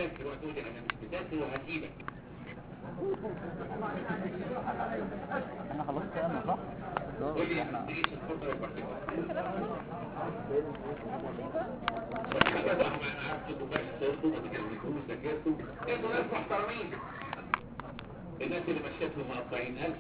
مذاكر وتقول لي انا مش مذاكر وهسيبك انا خلصت انا صح؟ قول لي احنا تيجي الفترة البرتقال حاجة بقى ما انا عارف انتوا بقى صوتوا ما تكلمكوش ذاكرتوا انتوا ناس محترمين الناس اللي مشيتهم مقطعين قلب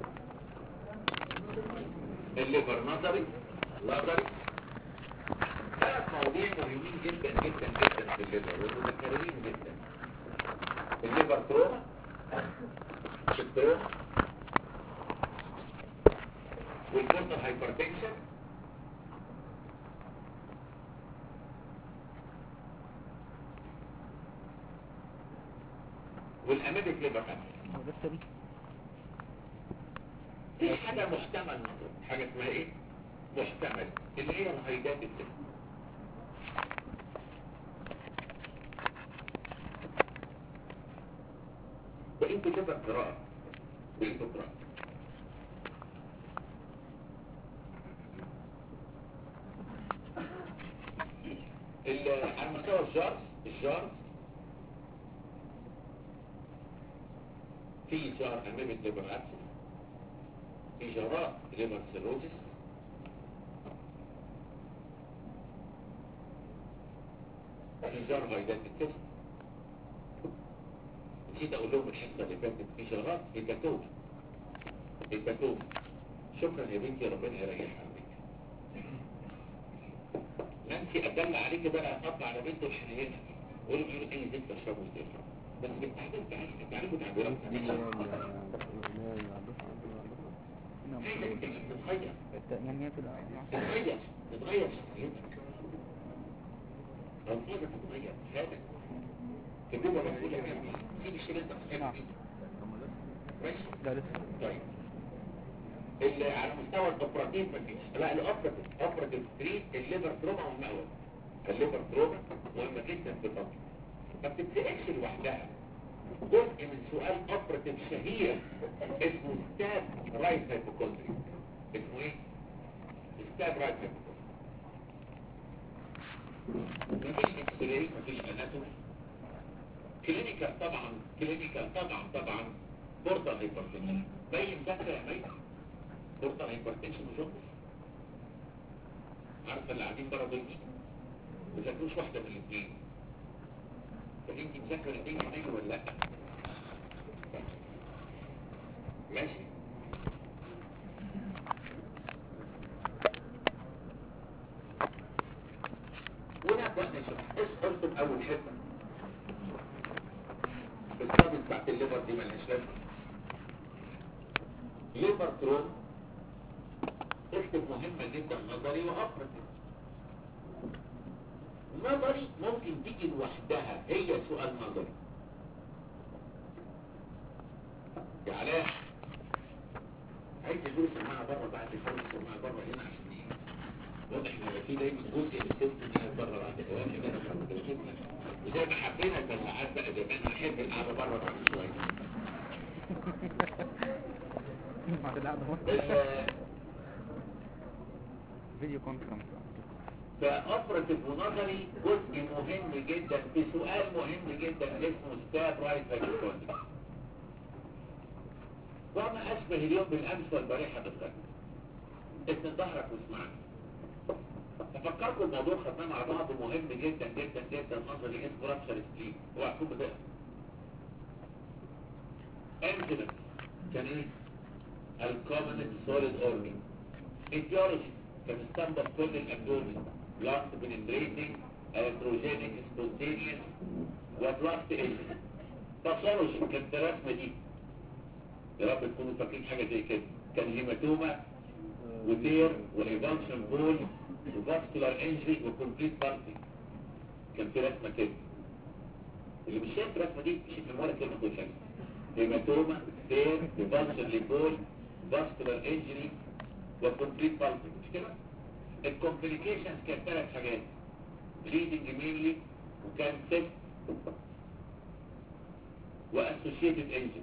الليفر نظري نظري ثلاث مواضيع مهمين جدا جدا جدا في الليفر ومذكرين جدا الليفر تروما التروما والبورتال هايبرتنشن والاميبك ليفر ابسس هو ده السري في حاجة محتمل نظر حاجة اسمها ايه محتمل اللي هي الهيدات الجسم بقيت كده قراءة بقيت قراءة ال- على مستوى الجارز الجارز في جار امامك ليبر ابسس في جارات ليبر سيروزس في جار غيدات الكسر نسيت اقول لهم الحصه اللي فاتت في جارات هيباتوم هيباتوم شكرا يا بنتي ربنا يريحها عليك نانسي ادل عليك بقى اطلع على بنت الحنينه قولوا بيقولوا اي زبده اشربوا زبده بس بالتعبير بتاعي تعلموا تعبيرات عايزك تتغير يعني هي كده تتغير تتغير شخصيتك ألفاظك تتغير حياتك تجربة مسؤولة عنها سيب الشيء اللي انت بتحبه فيه ماشي لا لسه طيب اللي على مستوى الاوبراتيف مفيش لا الاوبراتيف اوبراتيف تريد الليفر تروما والمأوى الليفر تروما مهمة جدا في البطن ما بتتسألش لوحدها جزء من سؤال اوبراتيف شهير اسمه ستاب رايت هايبوكوندري اسمه ايه؟ ستاب رايت هايبوكوندري مفيش اكس راي مفيش اناتومي كلينيكال طبعا كلينيكال طبعا طبعا بورتال هايبرتنشن باين فاكره يا ميت بورتال هايبرتنشن وجوندس عارفه اللي قاعدين بره دول مين؟ ما ذاكروش واحده من الاثنين طب انت مذاكره الاثنين يا ولا لا؟ ماشي ونبدأ نشوف ايش قلتم اول حته الصابت بتاعت الليفر دي ملهاش لازمه ليفر ترون اكتب مهمة جدا نظري وأبرتي نظري ممكن تيجي لوحدها هي سؤال نظري يا علاء عايز تقول سماعة بره بعد خمس سماعة بره هنا عشان ايه واضح ان يبقى في دايما جزء من الست دي بره بعد كلام كده انا كنت بشوفنا وزي ما حبينا البلاعات بقى زمان احب القعده بره بعد شويه بعد القعدة اهو ال- فيديو كونفرنس فأفرتف ونظري جزء مهم جدا في سؤال مهم جدا اسمه ستاب رايت هايبوكوندري وما أشبه اليوم بالأمس والبارحة بالغد اسم ظهرك واسمعني تفكركم الموضوع خدناه مع بعض مهم جدا جدا جدا نظري اسمه رابشر سليب اوعى تكون بتقرا انجلس كان ايه؟ الكومنت سوليد اورجن ايديولوجي كان استنبط كل الابدومين بلاست بنبريتنج الكتروجينيك سبونتينيوس وبلاست ايجن باثولوجي كانت الرسمه دي يا رب تكونوا فاكرين حاجه زي كده كان هيماتوما ودير وايفانشن بول وفاسكولار انجري وكومبليت بارتي كان في رسمه كده اللي مش شايف الرسمه دي مش هيفهم ولا كلمه كل حاجه هيماتوما دير ايفانشن بول فاسكولار انجري وكومبليت بارتي مش كده الكومبليكيشنز كانت ثلاث حاجات بليدنج مينلي وكان سيست واسوشيتد انجري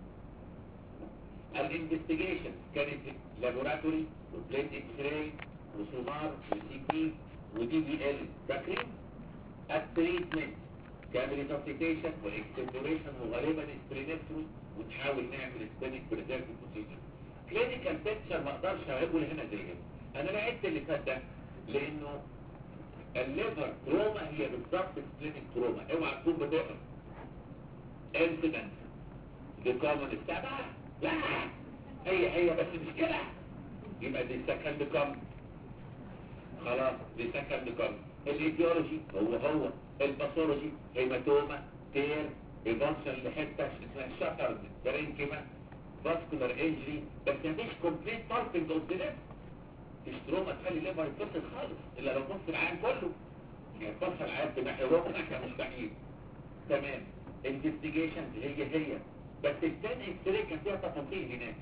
الانفستيجيشن كانت لابوراتوري وبليت اكس راي وسونار وسي تي ودي بي ال فاكرين التريتمنت تعمل ريسبتيشن واكسبلوريشن وغالبا سبرينكتومي وتحاول نعمل سبينك بريزيرف بوزيشن كلينيكال بيكتشر ما اقدرش اقول هنا زي هنا انا لعبت اللي فات ده لانه الليفر تروما هي بالظبط سبلينك تروما اوعى تكون بتقرا انسيدنت دي كومن بتاع لا هي هي بس مش كده يبقى دي سكند كومن خلاص دي سكند كومن الايديولوجي هو هو الباثولوجي هيماتوما تير ايفانشن لحته اسمها شاترد برينكيما فاسكولار انجري بس مفيش كومبليت بارتنج اوف ذا ليفر مش تروما تخلي الليفر يتفصل خالص الا لو بص العيان كله يعني تفصل العيان بناحيه وهو ناحيه مستحيل تمام انفستيجيشن هي هي بس الثاني اكس راي كان فيها تفاصيل هناك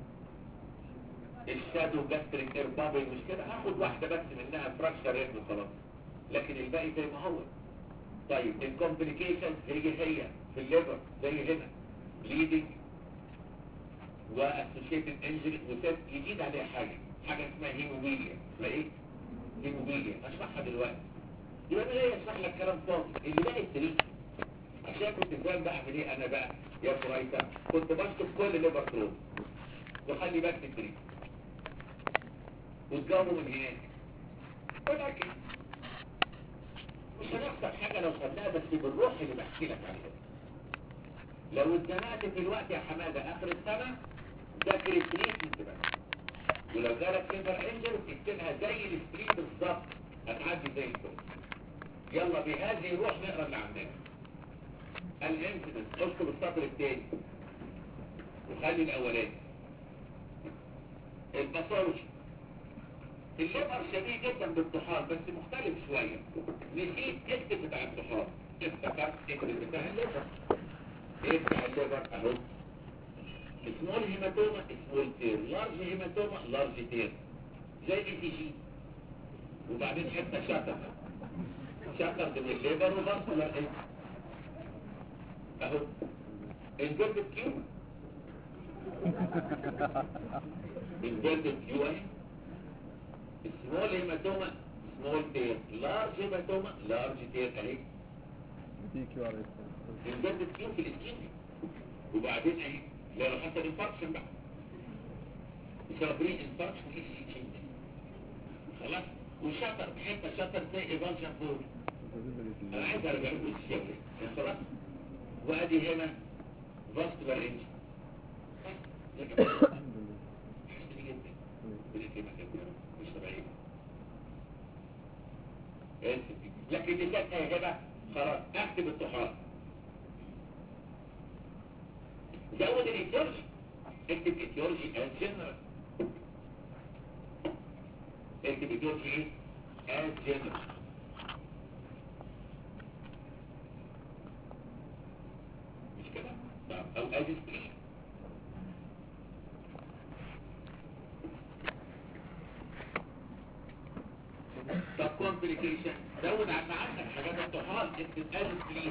الشادو جاستريك ايربابل مش كده هاخد واحده بس منها فراكشر ريت وخلاص لكن الباقي زي ما هو طيب الكومبليكيشن هي هي في الليفر زي هنا بليدنج واسوشيتد انجري وسيت يزيد عليها حاجه حاجه اسمها هيموبيليا اسمها ايه هيموبيليا اشرحها دلوقتي يبقى انا ليه اشرح لك كلام فاضي اللي باقي التريك عشان كنت فاهم بعمل ايه انا بقى يا فريسة كنت بشطب كل ليفر تروم وخلي بالك التريك وتجاوبوا من هناك ولكن مش هنخسر حاجة لو خدناها بس بالروح اللي بحكي لك عليها لو اتزنقت في الوقت يا حمادة اخر السنة ذاكر التريتمنت بس ولو جالك فيبر انجل تكتبها زي السبرين بالظبط هتعدي زي الفل يلا بهذه روح نقرا اللي عندنا الانسيدنت اكتب السطر الثاني وخلي الاولاني الباثولوجي الليبر شبيه جدا بالطحال بس مختلف شوية نسيت اكتب بتاع الطحال افتكرت اكتب بتاع الليبر ايه بتاع الليبر اهو سمول هيماتوما سمول تير لارج هيماتوما لارج تير زي اي تي جي وبعدين حته شطر شطر من الليبر وفاسكولار ايه اهو الجلد كيو الجلد كيو اهي سمول هيماتوما سمول تير لارج هيماتوما لارج تير اهي دي كيو ار اس الجلد كيو في الاسكين وبعدين اهي لو حصل انفاركشن بقى يسافرين انفاركشن ايه سي خلاص وشطر حته شطر زي ايفانشن فور انا عايز ارجع لكم الشكل يا خلاص وادي هنا فاسكولار انج حسن جدا بالكلمه كده مش طبيعيه لكن اللي كانت يا جدع خلاص اكتب الطحال زود الايتيولوجي اكتب ايتيولوجي از جنرال اكتب ايتيولوجي ايه از جنرال مش كده طب، او از سبرين طب كومبليكيشن زود عن عندك حاجات الطحال اكتب از سبرين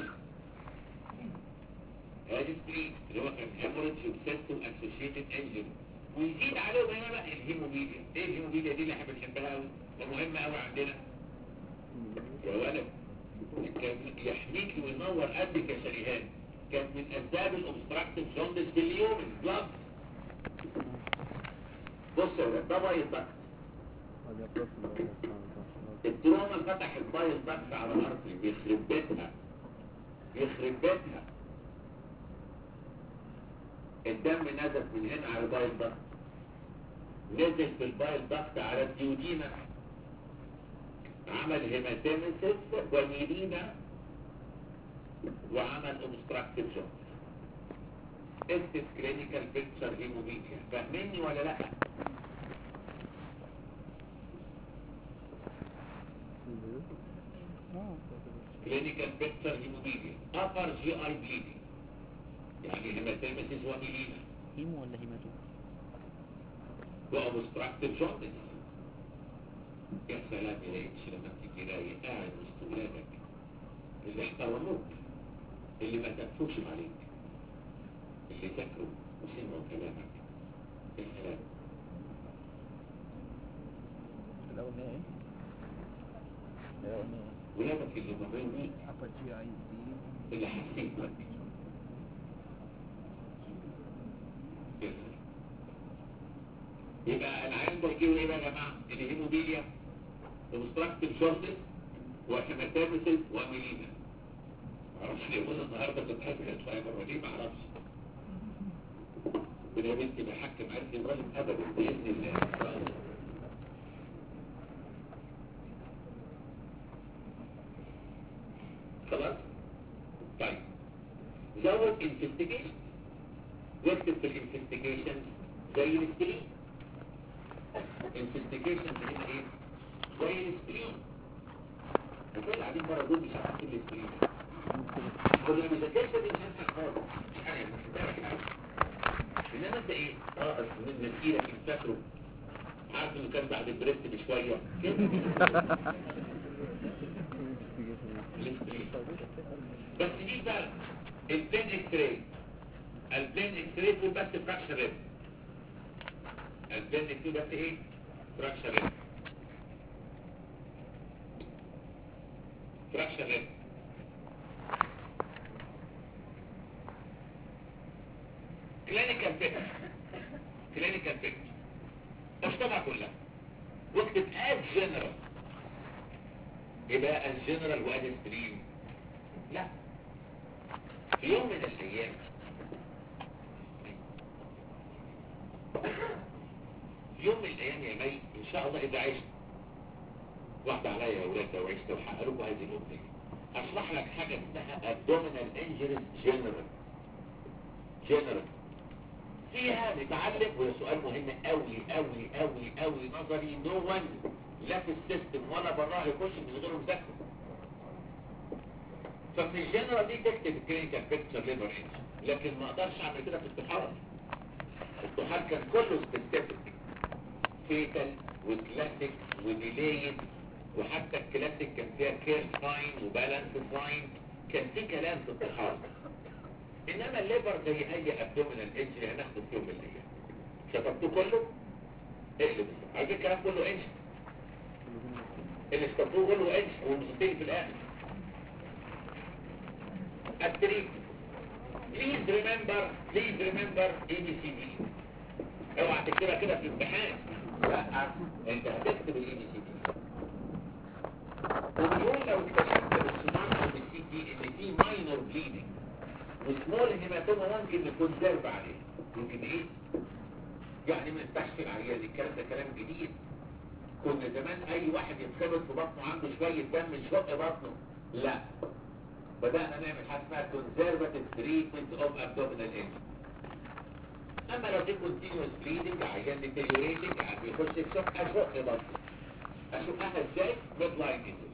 هذه سبرين اللي هو كان هيموريدج وبسيست واسوشيتد انجن ويزيد عليهم هنا بقى الهيموبيليا ايه الهيموبيليا دي اللي احنا بنحبها قوي ومهمه قوي عندنا يا ولد كان يحميك وينور قدك يا شريهان كانت من اسباب الاوبستراكتيف جوندس في اليوم البلاد بص يا ولد ده بايظ ضغط التروما فتحت بايظ ضغط على الارض بيخرب بيتها يخرب بيتها الدم نزل من هنا على البايل ضغط نزل في البايل ضغط على الديودينا عمل هيماتيمسيس وميلينا وعمل اوبستراكتيف جونز اكتب كلينيكال بيكتشر هيموبيليا فاهميني ولا لا كلينيكال بيكتشر هيموبيليا upper GI bleeding يعني هيماتيمسيس وميلينا هيمو ولا هيماتو وابستراكتيف جوندس يا سلام يا اتش لما تيجي رايق قاعد وسط ولادك اللي احترموك اللي ما تكفوش عليك اللي ذاكروا وسمعوا كلامك يا سلام الأولانية ايه؟ الأولانية ولادك اللي مرين دي upper GI disease اللي حسيت بقى يس. يبقى العيان ده يجيله ايه بقى يا جماعه؟ الهيموبيليا ومستراكتيف شورتس وهيماتيمسيس واميلينا معرفش ليه بص النهارده كنت حاسس الفايبر وليه معرفش ربنا يا بنتي بحكم عرفي الراجل ابدا باذن الله ان شاء الله خلاص طيب زود انفستيجيشن واكتب في الانفستيجيشن زي السبلين انفستيجيشن هنا ايه زي السبلين هتلاقي قاعدين بره دول مش عارفين السبلين كنا ما بنذاكرش دي مش هنفع خالص مش حاجه مش هتعرف حاجه انما انت ايه اه من مسكينك فاكره عارف انه كان بعد البريست بشويه كده بس دي بقى البلين اكس راي البلين اكس راي دول بس فراكشر ريب البلين اكس راي بس ايه فراكشر ريب فراكشر ريب كلينيكال بيكتشر كلينيكال بيكتشر اشتغل كلها واكتب از جنرال ايه بقى الجنرال واد ستريم لا في يوم من الايام في يوم من الايام يا مي ان شاء الله اذا عشت واحدة عليا يا ولاد لو عشت وحقق لكم هذه الامنية اشرح لك حاجة اسمها abdominal injuries general general فيها نتعلم وده سؤال مهم قوي قوي قوي قوي نظري نو no one لا في السيستم ولا براه يخش من غير مذاكره ففي الجنرال دي تكتب الكلينيكال بيكتشر ليبر انج لكن ما اقدرش اعمل كده في الطحال الطحال كان كله سبيسيفيك فيتال وكلاسيك وديليد وحتى الكلاسيك كان فيها كير ساين وبالانس ساين كان في كلام في الطحال انما الليبر زي اي ابدومينال انجري هناخده في يوم من الايام شطبته كله اقلب على فكره الكلام كله انش اللي اشتبطوه كله انش ومسطين في الاخر التريك please remember please remember ABCD اوعى تكتبها كده في الامتحان لا انت هتكتب الاي بي سي دي وبيقول لو اكتشفت بالسونار او بالسي دي ان في ماينور بليدنج وسمول هيماتوما ممكن يكون زرب عليه ممكن ايه يعني ما يفتحش العيان الكلام ده كلام جديد كنا زمان اي واحد يتخبط في بطنه عنده شويه دم يشق بطنه لا بدأنا نعمل حاجه اسمها conservative treatment of abdominal injury اما لو في continuous bleeding عيان deteriorating عم بيخش في شق اشق بطنه اشقها ازاي؟ midline injury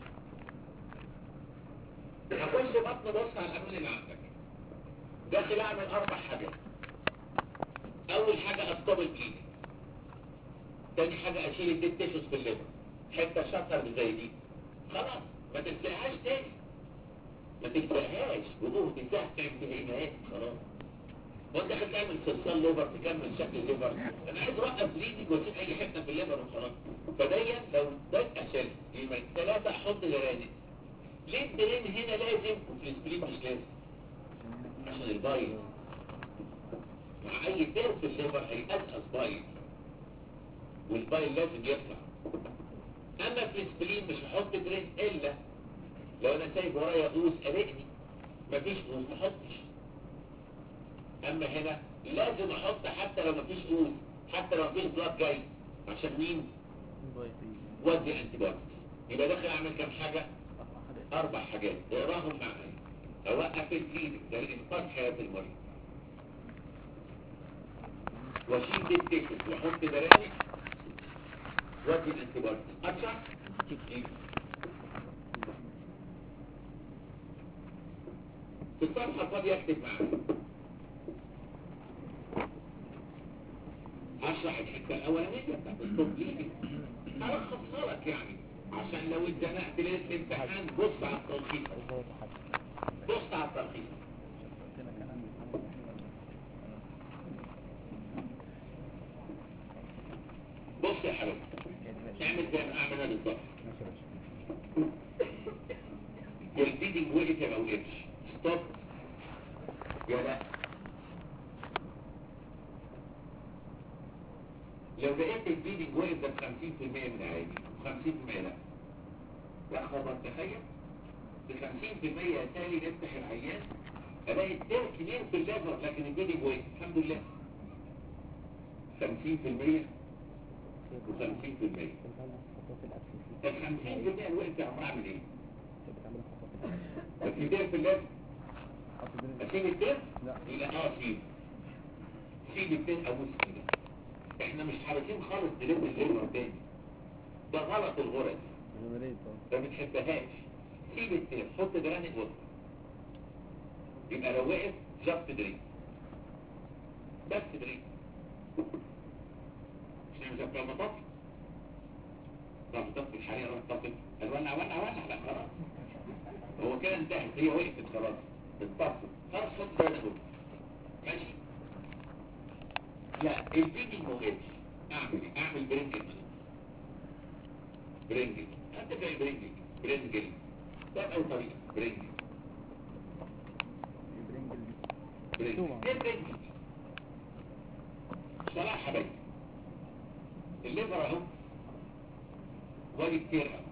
هخش بطن بص على القانون اللي عندك داخل اعمل اربع حاجات اول حاجة استوب البليدنج تاني حاجة اشيل الديد تيشوز في الليفر حتة شطر زي دي خلاص ما تسلقهاش تاني ما تسلقهاش وضوه تسلق انتهينات خلاص وانت داخل تعمل صلصال ليفر تكمل شكل الليفر انا عايز اوقف بليدنج واشيل اي حتة في الليفر وخلاص فديا لو ده اشيل يبقى ثلاثة احط جرانب ليه الدرين هنا لازم وفي السبلين مش لازم عشان البايل مع اي تير في الليفر هيقصقص بايل والبايل لازم يطلع اما في السبلين مش هحط درين الا لو انا سايب ورايا قوس قلقني مفيش قوس ما احطش اما هنا لازم احط حتى لو مفيش قوس حتى لو مفيش بلاد جاي عشان مين ودي انتي بايوتكس يبقى داخل اعمل كام حاجه اربع حاجات اقراهم معايا اوقف البليدنج ده لانقاذ حياه المريض واشيل دي التيشن واحط برامج وادي الانتيبيوتكس ارجع في الصفحه الفاضيه اكتب معايا اشرح الحته الاولانيه بتاعت الستوب بليدنج هلخصها لك يعني عشان لو اتزنقت ليله الامتحان بص على التلخيص بص على التلخيص بص يا حبيبي اعمل زي ما اعمل انا بالظبط البليدنج وقف يا ما وقفش ستوب يا لا لو لقيت البليدنج وقف ده 50% من العادي 50% لا لا خبر تخيل ب 50% يا تالي نفتح العيان الاقي الترك كبير في الليفر لكن البليدنج وقف الحمد لله 50% و50% ال 50% الوقت عم اعمل ايه؟ الكبير في الليفر اسيب الترك؟ لا. لا اه سيب سيب الترك ابوس ايدك احنا مش حريصين خالص نلم الليفر تاني ده غلط الغرز جنريت اه ما بتحبهاش سيب الترك حط جراني وسط يبقى لو وقف جبت دريك بس دريك مش نعمل زي بتوع المطاف راح تطفي الحريقه راح تطفي ولع ولع ولع لا خلاص هو كده انتهت هي وقفت خلاص اتطفت خلاص حط جراني وسط ماشي لا الفيديو ما وقفش اعمل ايه اعمل برنجل برنجل انت زي برنجل برنجل ده اول طريقه برنجل برنجل برنجل طبعا. ايه برنجل صلاح حبايبي الليفر اهو وادي كتير اهو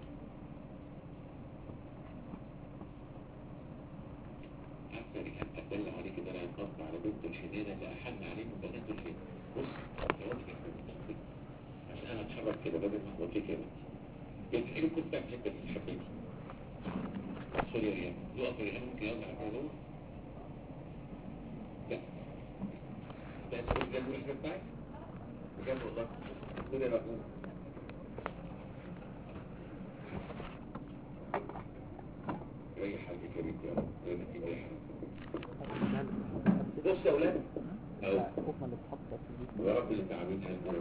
عارفه اللي كان اتدلع عليه كده لا ينقض على بنته الحنينه اللي احن عليه من بناته الحنينه بص يا واد يا حبيبي عشان انا اتحرك كده بدل ما اخبط لك كده بتحيل كنت في الحته دي حبيبي سوري يا ريان يقف يا ريان ممكن يوزع على جوه لا ده اسمه بجد الرحله بتاعك بجد والله خد يا رقم اي حاجه كريم يا رب ربنا يديك اي حاجه بص يا اولاد اهو الحكمة اللي بتحط في يا رب اللي تعبين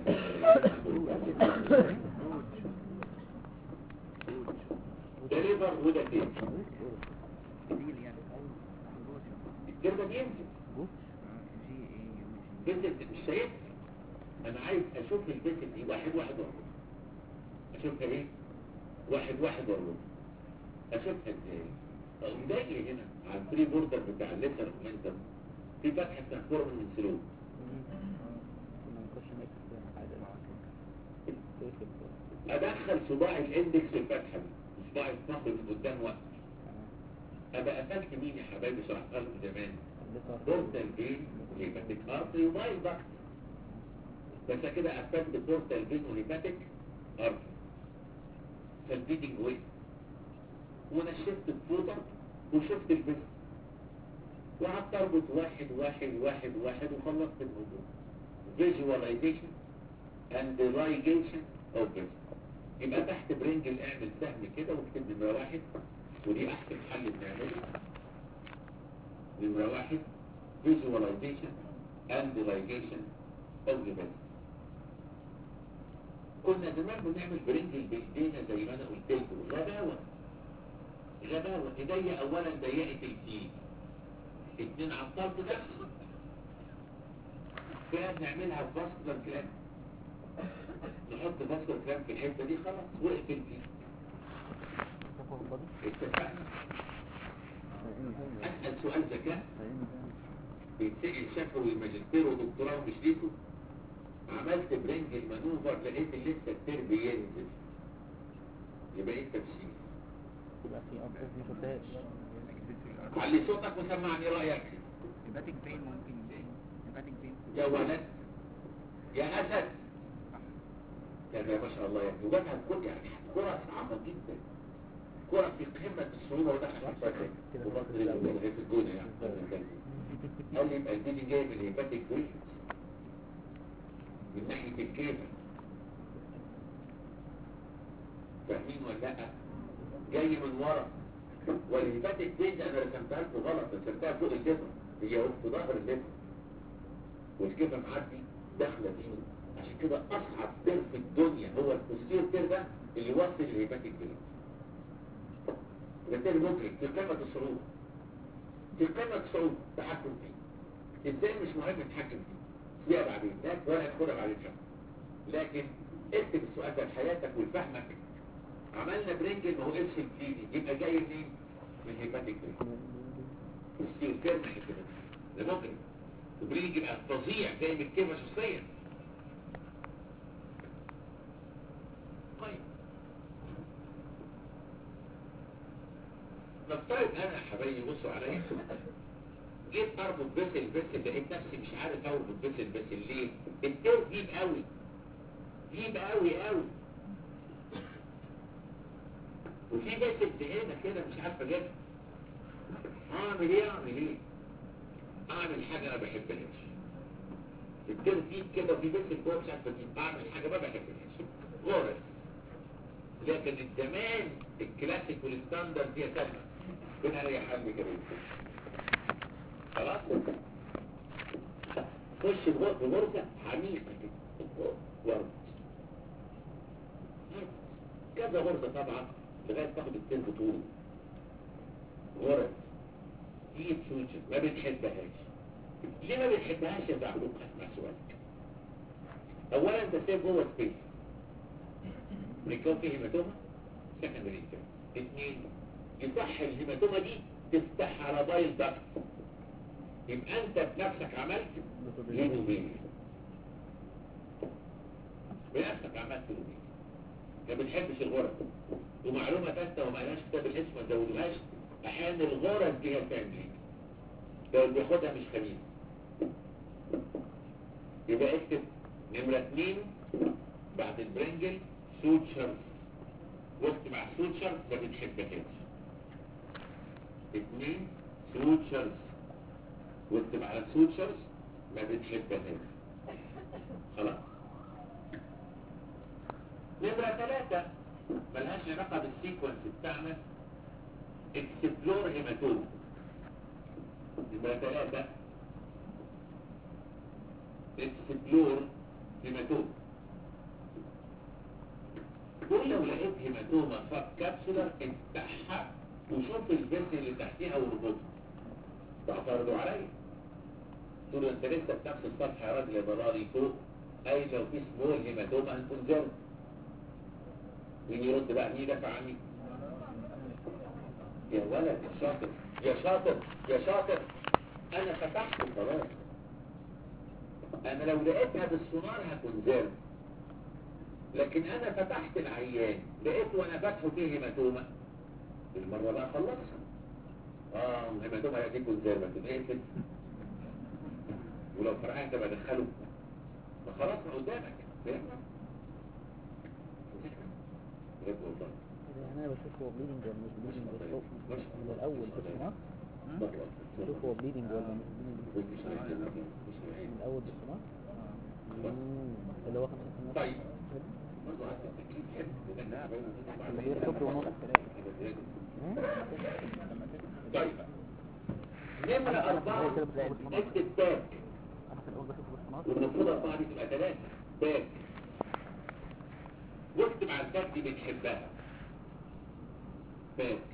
ده ليفر وده تيم ديل يعني الترم ده بينزل جي اي بنزل مش شايف انا عايز اشوف البنت دي واحد واحد وربع اشوفها ايه واحد واحد وربع اشوفها ازاي اقوم جاي هنا على البري بوردر بتاع الليتر مومنتم في فتحه اسمها فورم من سلوك كنا نخش نكتب حاجة تقفل ادخل صباع الاندكس في الفتحه دي وصباع الثumb من قدام وقت ابقى قفلت مين يا حبايبي شرحتها لكم زمان بورتال فين وهيباتيك ارتري وبايل داكت بس كده قفلت بورتال فين وهيباتيك ارتري فالبيدنج وين ونشفت الفوطه وشفت البس وقعدت اربط واحد واحد واحد واحد وخلصت الموضوع visualization and ligation of this يبقى تحت برنجل اعمل سهم كده واكتب نمرة واحد ودي احسن حل بنعمله نمرة واحد visualization and ligation of the best كنا زمان بنعمل برنجل بايدينا زي ما انا قلت لكم غباوة غباوة ايديا اولا ضيقت الفيل اتنين عطلت نفسي كده بنعملها باسكولار كلام نحط باسكولار كلام في الحته دي خلاص وقف الفيل اتفقنا اسال سؤال ذكاء بيتسأل شفوي ماجستير ودكتوراه ومش ليكوا عملت برنج المانوفر لقيت لسه الترم بينزل يبقى ايه التفسير يبقى في اب ما شفتهاش علي صوتك وسمعني رايك هيباتيك بين ممكن هيباتيك بين يا ولد يا اسد كذا ما شاء الله يعني وجابها بكل يعني كرة صعبة جدا كرة في قمة الصعوبة وده حسب وبطل الأول في الجونة يعني قال لي يبقى الفيديو جاي من هيباتيك ويت من ناحية الكيفة فاهمين ولا لا جاي من ورا والهيباتيك ويت انا رسمتها لكم غلط رسمتها فوق الجبهة هي في ظهر الجبهة والجبهة معدي داخلة فيه عشان كده اصعب تير في الدنيا هو البوستير تير ده اللي يوصل الهيباتيك ويت ده تير مدرك في قمة الصعوبة في قمة الصعوبة تحكم فيه ازاي مش مهم تتحكم فيه سيبها بعدين لا ولا تاخدها بعدين شهر لكن اكتب السؤال ده لحياتك ولفهمك عملنا برينجل ما هو قرش الكليني يبقى جاي منين من هيباتيك برين والسيو كيرن هيباتيك ده ممكن البرين يبقى فظيع زي من الكلمة شخصيا طيب نفترض انا يا حبايبي بصوا عليا جيت اربط بسل بسل لقيت نفسي مش عارف اربط بسل بسل ليه؟ الدور ديب قوي ديب قوي قوي وفي بسل هنا كده مش عارف اجيبها اعمل ايه اعمل ايه؟ اعمل حاجه انا بحبهاش الدور ديب كده وفي بسل جوه مش عارف اجيب اعمل حاجه ما بحبهاش غرز لكن الزمان الكلاسيك والستاندرد دي سهله بين اي حل كده خلاص خش الغرفة في غرفة عميقة كده ورد كذا غرفة طبعا لغاية تاخد التين بطول غرز دي سوتشر ما بتحبهاش ليه ما بتحبهاش يا زعلوك اسمع سؤالك اولا انت سايب جوه سبيس بيكون فيه هيماتوما سكندري انترم اثنين يصح الهيماتوما دي تفتح على بايل داكت يبقى انت بنفسك عملت ليدوبينيا بنفسك عملت ليدوبينيا ما بتحبش الغرز ومعلومة ثالثة وما لهاش كتاب الاسم ما تزودوهاش احيانا الغرز دي هي بتعمل لو اللي بياخدها مش خبيث يبقى اكتب نمرة اتنين بعد البرنجل سوتشرز وقت مع سوتشرز ما بتحبهاش اتنين سوتشرز واكتب على سوتشرز ما بتحبهاش خلاص نمرة ثلاثة ملهاش علاقة بالسيكونس بتاعنا اكسبلور هيماتوم نمرة ثلاثة اكسبلور هيماتوم كل لو لقيت هيماتوما فاب كابسولر افتحها وشوف الفيس اللي تحتيها واربطها تعترضوا عليا تقولوا انت لسه بنفس الصفحه يا راجل يا براري فوق اي لو في سمول هيماتوما هنكون زود مين يرد بقى مين يدافع عني يا ولد يا شاطر يا شاطر يا شاطر انا فتحت خلاص انا لو لقيتها بالسونار هكون زاد لكن انا فتحت العيان لقيت وانا فاتحه فيه هيماتوما المرة بقى خلصها اه هيماتوما هيديكوا ازاي ما تنقفل ولو فرقان انت بدخله ما خلاص ما قدامك فاهم بجد والله يعني انا بشوف هو بليدنج ولا مش بليدنج بشوف مش من الاول بالسونار مرة بشوف هو بليدنج ولا مش بليدنج مش عارف. مش عارف. من الاول بالسونار مم. اللي هو 5 طيب برضه عارف التكليف حلو لا. اللي هي صفر ونص مم. طيب نمرة أربعة اكتب باك انا في الاول بشوف بالسونار والمفروض أربعة دي تبقى ثلاثة باك واكتب على الباك دي بتحبها باك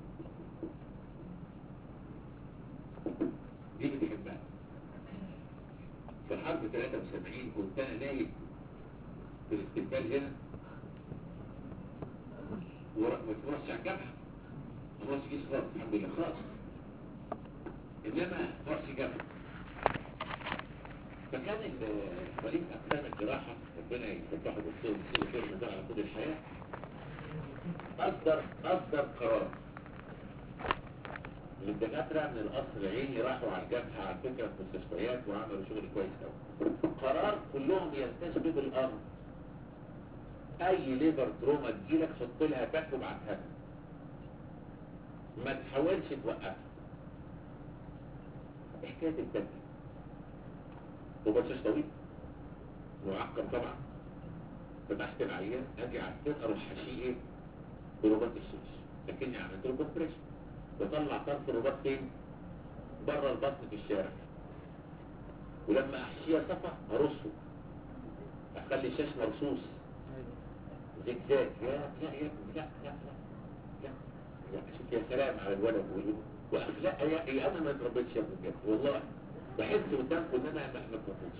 دي بتحبها في حرب 73 كنت أنا نايم في الاستقبال هنا ورا- ما تمرش على الجبهة ما تمرش جيش خالص الحمد لله خالص إنما مرش جبهة فكان ال- وليد أقسام الجراحة ربنا يفتحه بالصوت ويصير خير من ده على طول الحياة أصدر أصدر قرار للدكاترة من القصر العيني راحوا على الجبهة على فكرة في مستشفيات وعملوا شغل كويس قوي قرار كلهم يلتزموا بالأمر أي ليفر تروما تجيلك حط لها باك وابعتها لها. ما تحاولش توقفها حكاية الباك وبشاش طويل معقم طبعا فتحت العيان اجي على السن اروح حشيه ايه برباط الشيش لكني عملت له كومبريشن بطلع طرف الرباط فين بره البطن في الشارع ولما احشيه صفا ارصه اخلي الشاش مرصوص زجزاج يا لا يا ابني لا لا لا لا لا شوف يا سلام على الولد وال- واخلاق يا يا انا ما اتربيتش يا ابني بجد والله بحس قدامكم ان انا ما ما اتربيتش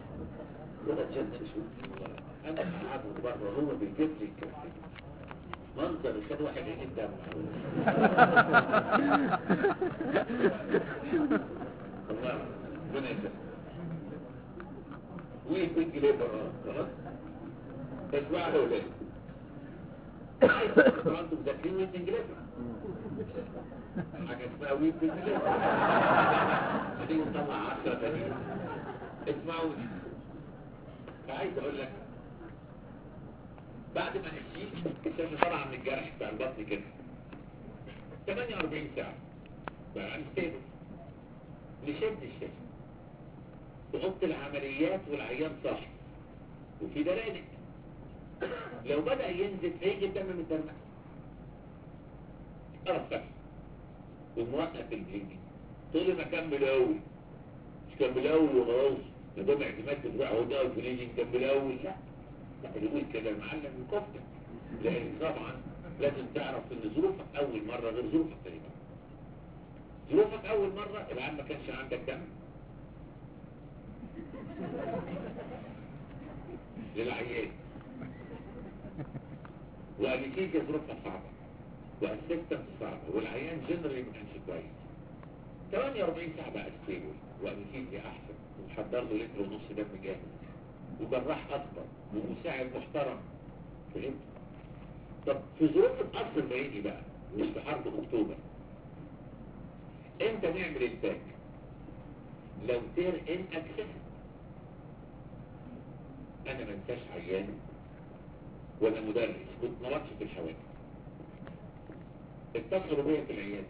ولا جد شوف انا قاعد بره هو بيجيب لي الكلام منظر يخلي واحد يجي الدم والله ربنا يسلمك وين كنت ليبر خلاص تسمعها ولا ايه؟ طبعا انتوا مذاكرين وين انجلترا حاجه اسمها وين كنت ليبر هتيجي نطلع 10 تانيين اسمعوني عايز اقول لك بعد ما نحشيك الشمس طالعه من الجرح بتاع البطن كده 48 ساعه بقى عن ستيبل نشد الشاشه تحط العمليات والعيان صاحي وفي دلالك لو بدأ ينزل هيجي الدم من الدم قرف فتح وموقف البليدنج طول ما كمل اول مش كمل اول وخلاص نظام اعتماد تروح هو ده البليدنج كمل اول لا لا يقول كده المعلم من كفته لان طبعا لازم تعرف ان ظروفك اول مره غير ظروفك تاني مره ظروفك اول مره العيان ما كانش عندك دم للعيان وانيتيجا ظروفها صعبة واسيستنت صعبة والعيان جنرالي ما كانش كويس 48 ساعة بقى ستيبل وانيتيجا احسن ومحضر له لتر ونص دم جاهز وجراح اكبر ومساعد محترم فهمت؟ طب في ظروف القصر البعيدي بقى مش في حرب اكتوبر امتى نعمل الباك لو تير ان اكسس انا ما انساش عيان وانا مدرس كنت مرضش في الحوادث اتصلوا بيا في العيادة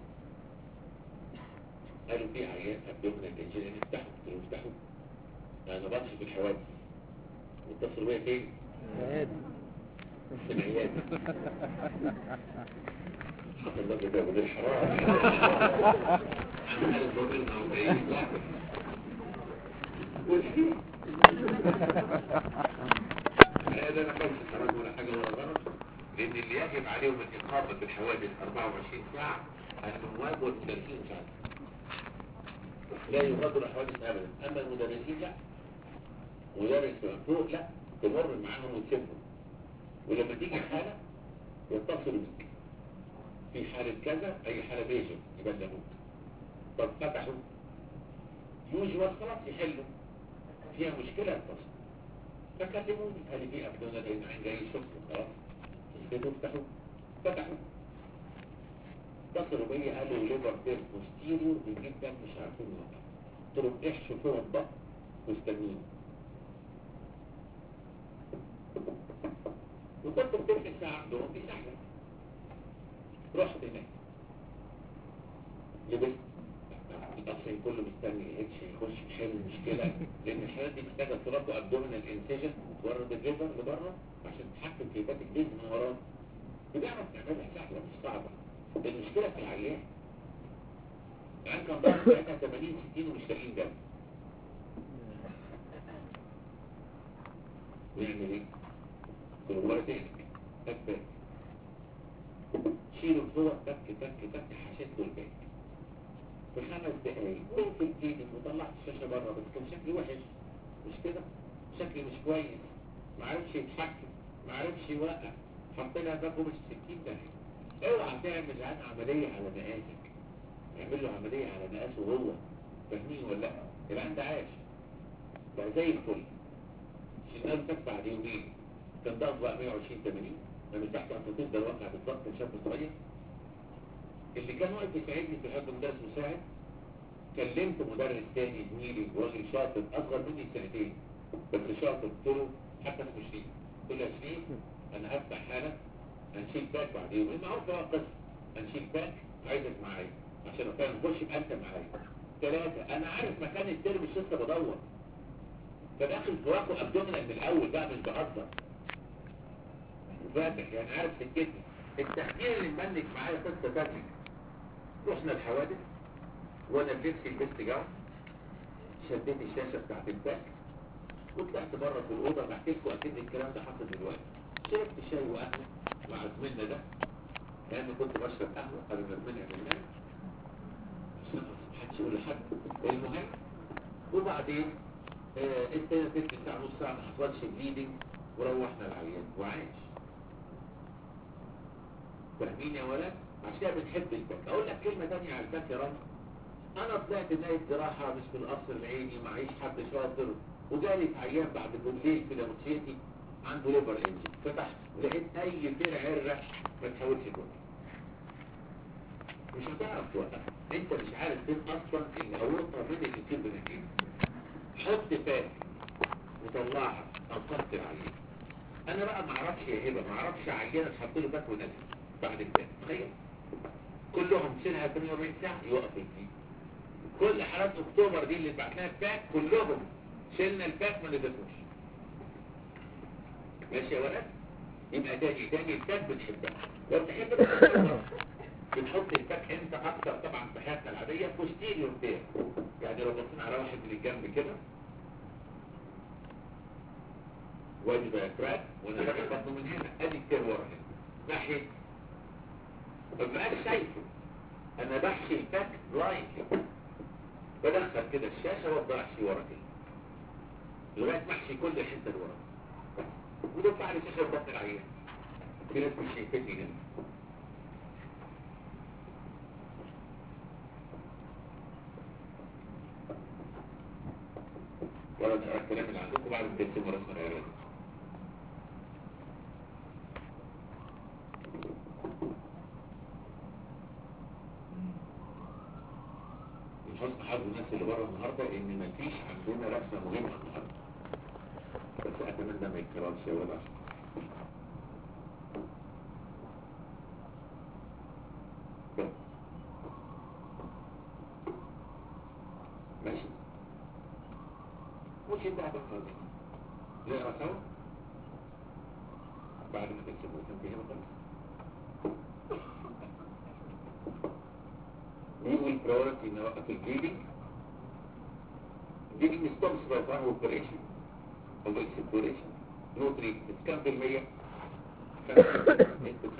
قالوا في عيان ابدومينال انجينير افتحوا قلت لهم افتحوا انا ما مرضش في الحوادث واتصلوا بيا فين؟ عادي في العيادة حصل الله كده ودي الحرام عمال الضمير موضعين لا والحين هذا ما كانش حرام ولا حاجة ولا غلط لأن اللي يجب عليهم الإقامة بالحوادث 24 ساعة النواب والمدرسين ساعة لا يغادر الحوادث أبدا أما المدرسين لا مدرس فوق لا تمر معاهم وتسيبهم ولما تيجي حالة يتصلوا بك في حالة كذا أي حالة بيجن يبلغوك طب فتحوا يوجوال خلاص يحلوا فيها مشكلة يتصلوا فكلموني قال لي في أبدونا لأن عين جاي يشوفوا خلاص تسكتوا افتحوا فتحوا اتصلوا بيا قالوا ليبر بير بوستيريو بيجيب دم مش عارفين نوقف قلت لهم احشوا فوق الضغط واستنوني وكنت بتلك ساعة عندهم دي سهلة رحت هناك لبست الأصل كله مستني اتش يخش يحل المشكلة لأن الحالات دي محتاجة ترد أبدومينال انسيجن وتورد الليفر لبره عشان تتحكم في بات الجلد من وراه بنعرف نعملها سهلة مش صعبة المشكلة في العيان العيان كان ضغط ساعتها 80 60 ومش لاقيين دم نعمل ايه؟ كلورتين تك شيلوا الصور تك تك تك حشيت له الباك في خمس دقايق وقفت ايدي وطلعت الشاشة بره بس كان شكلي وحش مش كده شكلي مش كويس ما عرفش يتحكم ما عرفش يوقف حط لها باكو مش سكين ده اوعى تعمل الان عملية على مقاسك اعمل له عملية على مقاسه هو فاهمين ولا لا الان ده عاش بقى زي الفل شلنا له تك بعد يومين كان ضغط بقى 120 80 انا مش تحت انفوتيز ده الواقع بالظبط كان شاب صغير اللي كان واقف يساعدني في الحب مدرس مساعد كلمت مدرس تاني زميلي راجل شاطر اصغر مني سنتين بس شاطر قلت له حتى اسمه شريف قلت له يا شريف انا هفتح حاله هنشيل باك بعد يومين معروف بقى قصه هنشيل باك عايزك معايا عشان فعلا نخش بأنت معايا ثلاثة انا عارف مكان الترم مش لسه بدور فداخل فواكه ابدومينال من الاول بقى مش بهزر وفاتح يعني عارف سكتي التحقيق اللي مبنك معايا قصه تانية رحنا الحوادث وانا لبست البست جاون شديت الشاشه بتاعت الباك وطلعت بره في الاوضه بحكي لكم اكيد الكلام ده حصل دلوقتي شربت شاي وقهوه مع زميلنا ده لان كنت بشرب قهوه قبل ما زميلنا يعمل لنا عشان محدش يقول لحد المهم وبعدين آه انتهينا تلت ساعه نص ساعه ما حصلش بليدنج وروحنا العيان وعايش فاهمين يا ولد عشان كده بنحب الباك اقول لك كلمه ثانيه على الباك يا رب انا طلعت نايب جراحه مش في القصر العيني معيش حد شاطر وجالي في عيان بعد بالليل في لمسيتي عنده ليفر انجن فتحت لقيت اي فرع عره ما تحاولش توقف مش هتعرف توقف انت مش عارف فين اصلا الاورطه من اللي بنجيب حط فاك وطلعها انقذت العيان انا بقى ما اعرفش يا هبه ما اعرفش عيان اتحط له باك ونزل بعد الباك تخيل كلهم شيلها 48 ساعه يوقف الفيل كل حالات اكتوبر دي اللي بعتناها باك كلهم شلنا الباك ما نزلوش ماشي يا ولد يبقى تاني تاني الباك بنحبها لو تحب الأكتوبر، بنحط الباك امتى اكتر طبعا في حياتنا العاديه بوستيريور بير يعني لو بصينا على واحد من الجنب كده وادي بقى تراك وانا راجع بطنه من هنا ادي التير ورا هنا ناحيه ما بقاش شايفه انا بحشي الباك بلايند بدخل كده الشاشه وافضل احشي ورا كده لغايه ما احشي كل الحته اللي ورا ودفع لي شاشه بطن العيان في ناس مش شايفتني هنا ولا تقرا الكلام اللي عندكم بعد ما ترسموا رسمه العيادة من حسن حظ الناس اللي بره النهارده ان مفيش عندنا رسمه مهمه النهارده بس اتمنى ما يتكررش يا ولد عشان ماشي مش انت هتفهم نقرا سوا بعد ما تكتبوا تنتهي خالص أول priority نوقف البليدنج bleeding stops by one operation of exploration no treatment كم في المية؟ نسبة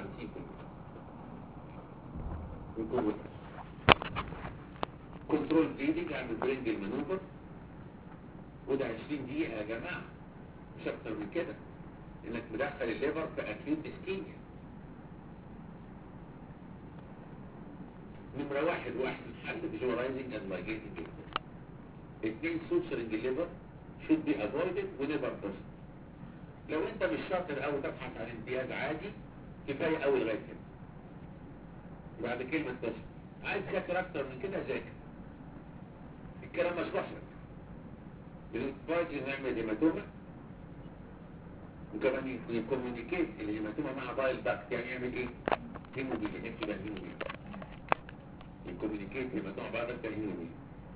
50% نقول كنترول bleeding عند برينج المانوفر وده 20 دقيقة يا جماعة مش أكتر من كده إنك مدخل الليفر في أكيوت اسكيميا نمرة واحد واحد حل visualizing and ligating الليفر اثنين suturing الليفر should be avoided whenever possible لو انت مش شاطر او تبحث عن امتياز عادي كفاية قوي لغاية كده بعد كلمة تصل عايز تذاكر اكتر من كده ذاكر الكلام مشروح لك بنتفاجئ نعمل هيماتوما وكمان يكوميونيكيت الهيماتوما مع بايل باكت يعني يعمل ايه؟ هيموبيلي نكتب هيموبيلي يكوميونيكيت هيماتوما بايل باكت هيموبيلي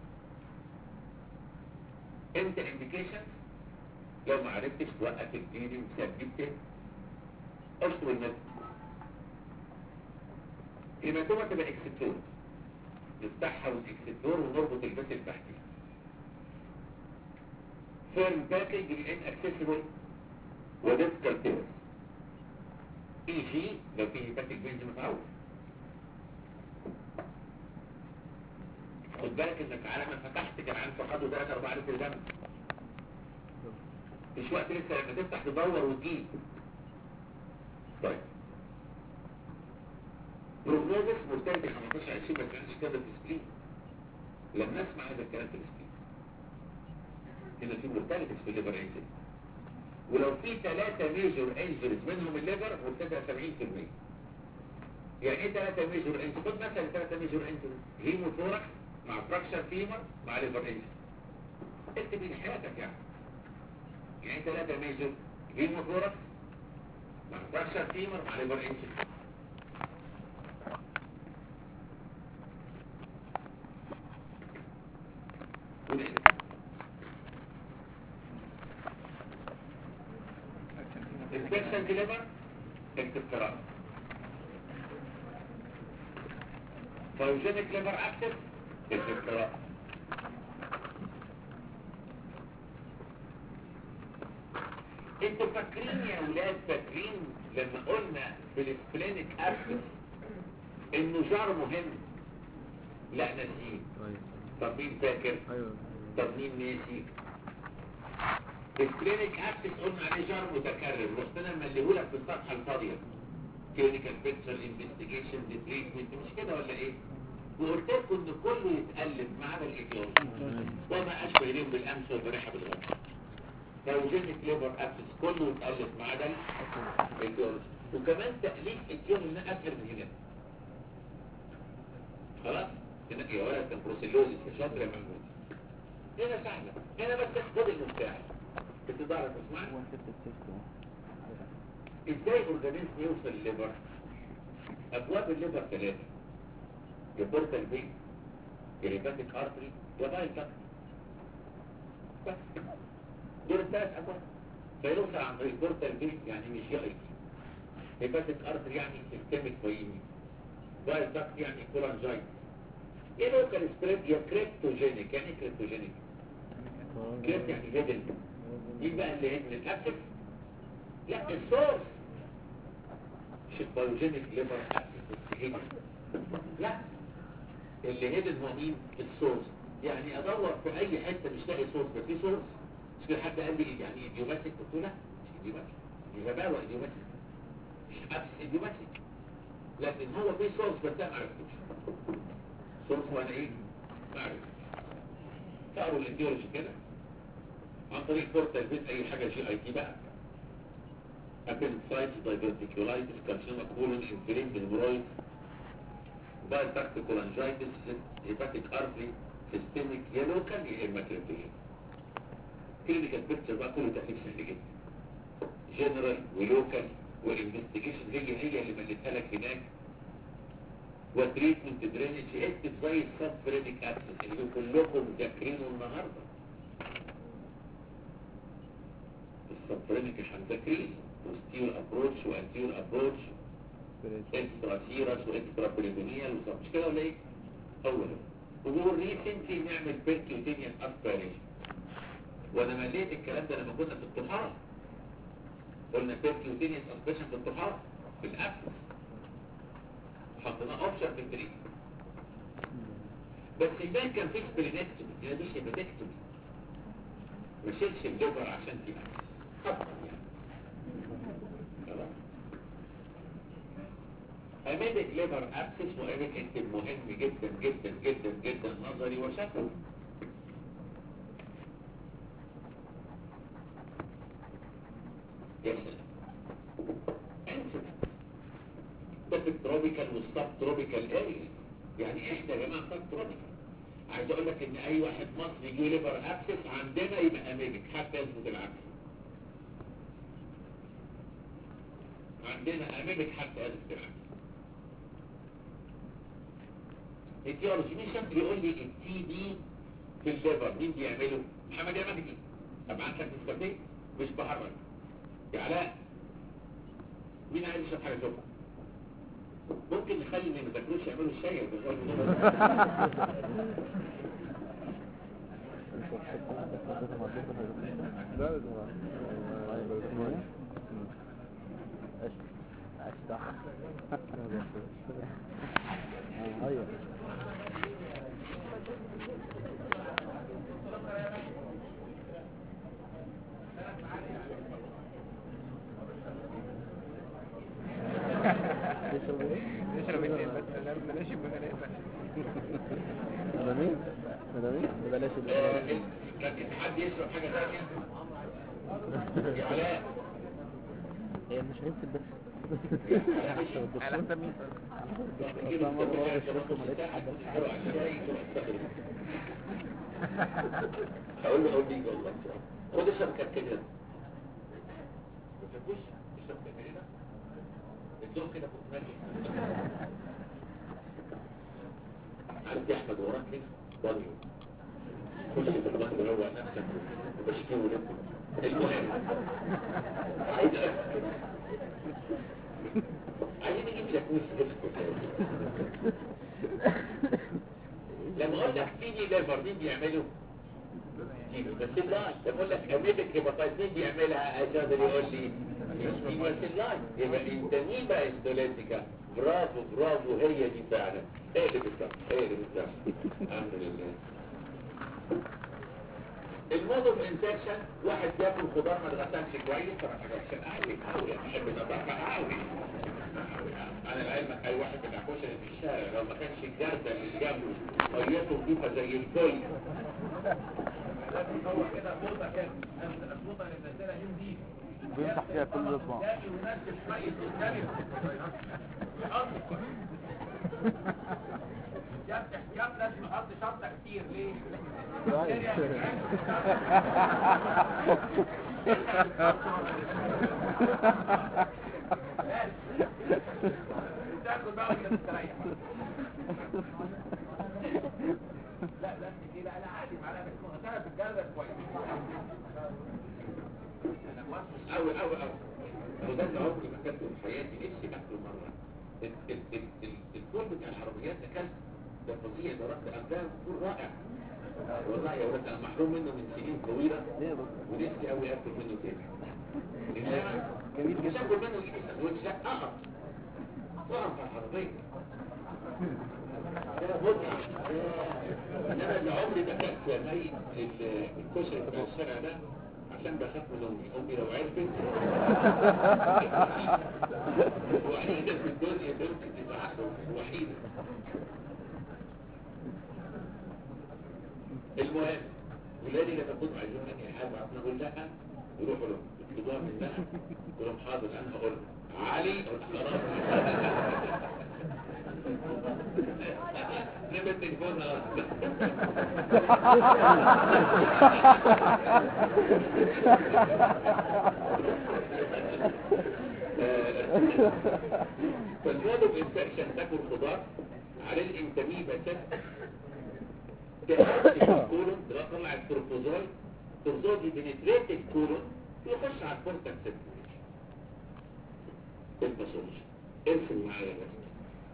امتى انديكيشن لو ما عرفتش توقف البليدنج ثبت اشطب النت هيماتوما تبقى اكسبتور نفتحها والاكسبتور ونربط البس التحتي فيرم باكج الان اكسسبل وديسكال تيرس اي جي لو فيه باكج بنج متعود خد بالك انك على ما فتحت كان عن فقده 3 4 لتر دم مش وقت لسه لما تفتح تدور وتجيب طيب بروجنوزس مرتبط 15 20 ما كانش كده في سكرين لما اسمع هذا الكلام في السكرين هنا في مرتبط في الليفر انجري ولو في ثلاثة ميجور انجريز منهم الليفر مرتفع 70% يعني ايه ثلاثة ميجور انجريز خد مثلا ثلاثة ميجور انجريز هيموثوركس مع فراكشر فيمر مع ليفر انجري اكتب من حياتك يعني يعني ثلاثة ميجور هيموثوركس مع فراكشر فيمر مع ليفر انجري ونقلب السكشن ليفر اكتب قراءة فايوجينيك ليفر اكتف اكتب قراءة انتوا فاكرين يا ولاد فاكرين لما قلنا في السبلينيك اكتف انه جار مهم لا ناسيين ايوه طب مين فاكر ايوه طب مين ناسي الكلينيك اكسس قلنا عليه جار متكرر رحنا مليهولك في الصفحه الفاضيه كلينيكال بيكتشر انفستيجيشن تريتمنت مش كده ولا ايه وقلت لكم ان كله يتقلب ما عدا الايكلوجن وما اشبه اليهم بالامس والبارحه بالغد فوجينيك ليبر ابسس كله يتقلب ما عدا الايكلوجن وكمان تأليف الجيون ده اسهل من هنا خلاص هنا يا ولد كان بروسيلوزيس يا شاطر يا محمود هنا سهله هنا بس خد المفتاح انت تعرف تسمعني ازاي اورجانيزم يوصل لليفر ابواب الليفر ثلاثه يا بورتال بين يا هيباتيك ارتري يا بايل داكت بس دول الثلاث ابواب فيوصل عن طريق بورتال بين يعني مش يقي هيباتيك ارتري يعني سيستميك فايمي بايل داكت يعني كولانجايت ايه لوكال سبريد يا كريبتوجينيك يعني كريبتوجينيك كريبت يعني هيدن دي بقى اللي هيدن الابسس لا السورس مش البيوجينيك ليفر ابسس هيدن لا اللي هيدن هو مين السورس يعني ادور في اي حته مش لاقي سورس بس في سورس مش كده حد قال لي يعني ايديوباتيك قلت له لا مش ايديوباتيك دي غباوه ايديوباتيك مش ابسس ايديوباتيك لكن هو في سورس بس انا ما عرفتوش سورس وانا ايه ما عرفتوش تقروا الايديولوجي كده عن طريق بورتال بيت اي حاجه جي اي تي بقى appendicitis diverticulitis carcinoma colon inflamed hemorrhoid bile duct cholangitis hepatic artery systemic يا local يا اما كريبتوجين كلينيكال بيكتشر بقى كله تحليل سهل جدا جنرال ولوكال والانفستيجيشن هي هي اللي مليتها لك هناك وتريتمنت درينج اكتب زي السب فرينيك ابسس اللي كلكم مذاكرينه النهارده السبرينيك هنذاكرين وستير ابروتش وانتيور ابروتش اكسترا سيرس واكسترا بريدونيال مش كده ولا ايه؟ هو ده وهو ريسنتلي نعمل بيركيوتينيان اسبيريشن وانا مليت الكلام ده لما كنا في الطحال قلنا بيركيوتينيان اسبيريشن في الطحال في الابس حطيناه اوبشن في التريت بس هناك كان في سبلينكتومي هنا مش هيباتكتومي ما شيلش الليفر عشان تبقى خطر يعني خلاص أمامك ليفر أبسس وأمامك اكتب مهم جدا جدا جدا جدا نظري وشكل يا سلام انسى ده في التروبيكال والسب تروبيكال اريا يعني احنا يا جماعه سب تروبيكال عايز اقول لك ان اي واحد مصري يجي ليفر ابسس عندنا يبقى امامك حتى يثبت العكس عندنا امامك حتى يثبت العكس التيولوجي مين شاطر يقول لي التي دي في الليفر مين بيعمله محمد يا مجدي ابعت لك نسختين مش بهرج يا علاء مين عايز يشرب حاجه سخنه ممكن نخلي اللي ما تاكلوش يعملوا الشاي ايوه تشرب ايه؟ نشرب اتنين بس لا بلاش يبقى ثلاثة مدامين مدامين بلاش ال- لكن حد يشرب حاجه ثانيه يا علاء هي مش هنسب بس على حسب مين تجيب الصبح كده تبص الساعه تروح على الشاي تروح تستخدم اقول له اقول ليك والله خد اشرب كركديه ما تحبوش اشرب كركديه الدوم كده كنت ماشي عارف يا احمد وراك كده ضرب خش في البحر روق نفسك وبشكي ولدك المهم عايز أفكر. عايزين نجيب جاكوز لما اقول لك تيجي ليفر مين بيعمله تيجي بس لا لما اقول لك اميبك هيباتايت مين بيعملها عشان يقول لي هيموسيلاي يبقى انت مين بقى استولاتيكا برافو برافو هي دي فعلا هي اللي بالظبط هي اللي بالظبط الحمد لله المود اوف انفكشن واحد بياكل خضار ما اتغسلش كويس طبعا حاجه وحشه قوي قوي انا بحب النظافه قوي انا لعلمك اي واحد بتاع كشري في الشارع لو ما كانش الجردل اللي جنبه ميته نضيفه زي الفل لازم هو كده فوطه كده الفوطه اللي منزلها دي نضيفه بيمسح فيها كل الاصبع وينزل شويه قدامي جاب احتياط لازم احط شطه كتير ليه؟ تاكل بقى وانت مستريح لا لا دي لا لا عادي معلقه بس انا في الجلده كويس انا موسوس قوي قوي قوي هو ده اللي عمري ما اكلته في حياتي نفسي اكله مره ال- ال- ال- ال- الفول بتاع العربيات ده كلت ده فظيع ده رد ده فول رائع والله يا ولد انا محروم منه من سنين طويله ليه يا دكتور؟ ونفسي قوي اكل منه تاني انما جميل مش جدا. اكل منه يجي سندوتش لا اقف اقف على العربيه ده متعه انما اللي عمري ما اكلت يا مي ال- الكشري بتاع الشارع ده عشان بخاف من امي امي لو عرفت وحيده في الدنيا ممكن تزعله وحيده المهم ولادي لما كنتوا عايزين مني حاجه عشان اقول لا يروحوا لهم يطلبوها منها يقول لهم حاضر انا هقول لهم. علي قلت خلاص نبت التليفون فالمود اوف انفكشن تاكل خضار عليه الانتاميبا ست تحس الكولون تطلع البروتوزول البروتوزول يبنتريت الكولون يخش على الكورتكس سيركيوليشن الباثولوجي ارسم معايا بس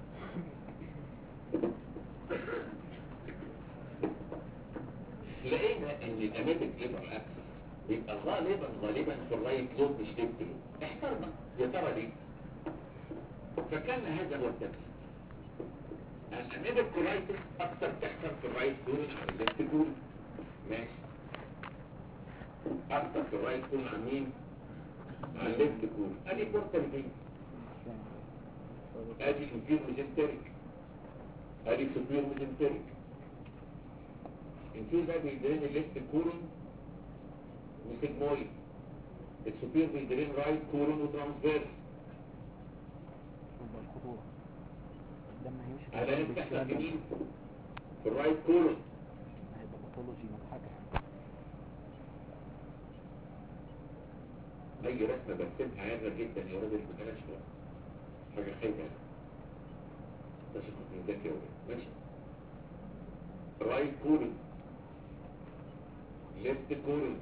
لقينا ان الاميبك ليبر اكسس بيبقى غالبا غالبا في الرايت لوب مش ليفت لوب احترنا يا ترى ليه فكان هذا هو التفسير الاميبك كولايتس اكثر تحصل في الرايت كولون عن الليفت كولون ماشي اكثر في الرايت كولون عن مين عن الليفت كولون ادي بورتال فين ادي انفير ميزنتريك ادي سوبير ميزنتريك انفير ده بيدرين الليفت كولون وسيجمويد السوبير بيدرين رايت كولون وترانسفيرس يبقى الخطورة لما هيمشي في على القلب بتحصل الشمال في مين في الرايت كولون هيبقى باثولوجي مضحكة اي رسمه برسمها عادة جدا يا راجل ما بلاش بقى. حاجه خايبه بس كنت ذكي أوي. ماشي رايت كولون ليفت كولون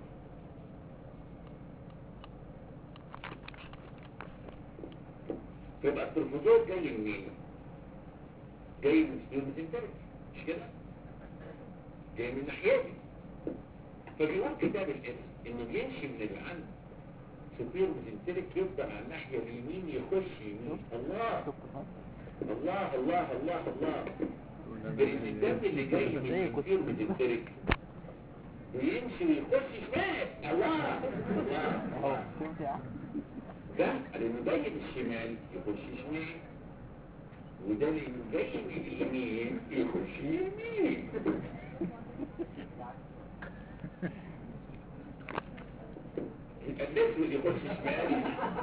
يبقى الترفوزول جاي منين؟ جاي من سبيرمزنتريك مش كده؟ جاي من ناحيتي فبيقول كتاب الاسم انه بيمشي من اللي عنده سوبير ميزنتريك يفضل على الناحية اليمين يخش يمين الله شفت ها؟ الله الله الله الله لان الدم اللي جاي من سوبير ميزنتريك بيمشي ويخش شمال الله الله اهو فهمت يا عم ده لانه جاي من الشمال يخش شمال وده اللي جاي من اليمين يخش يمين يبقى الاسود يخش شمال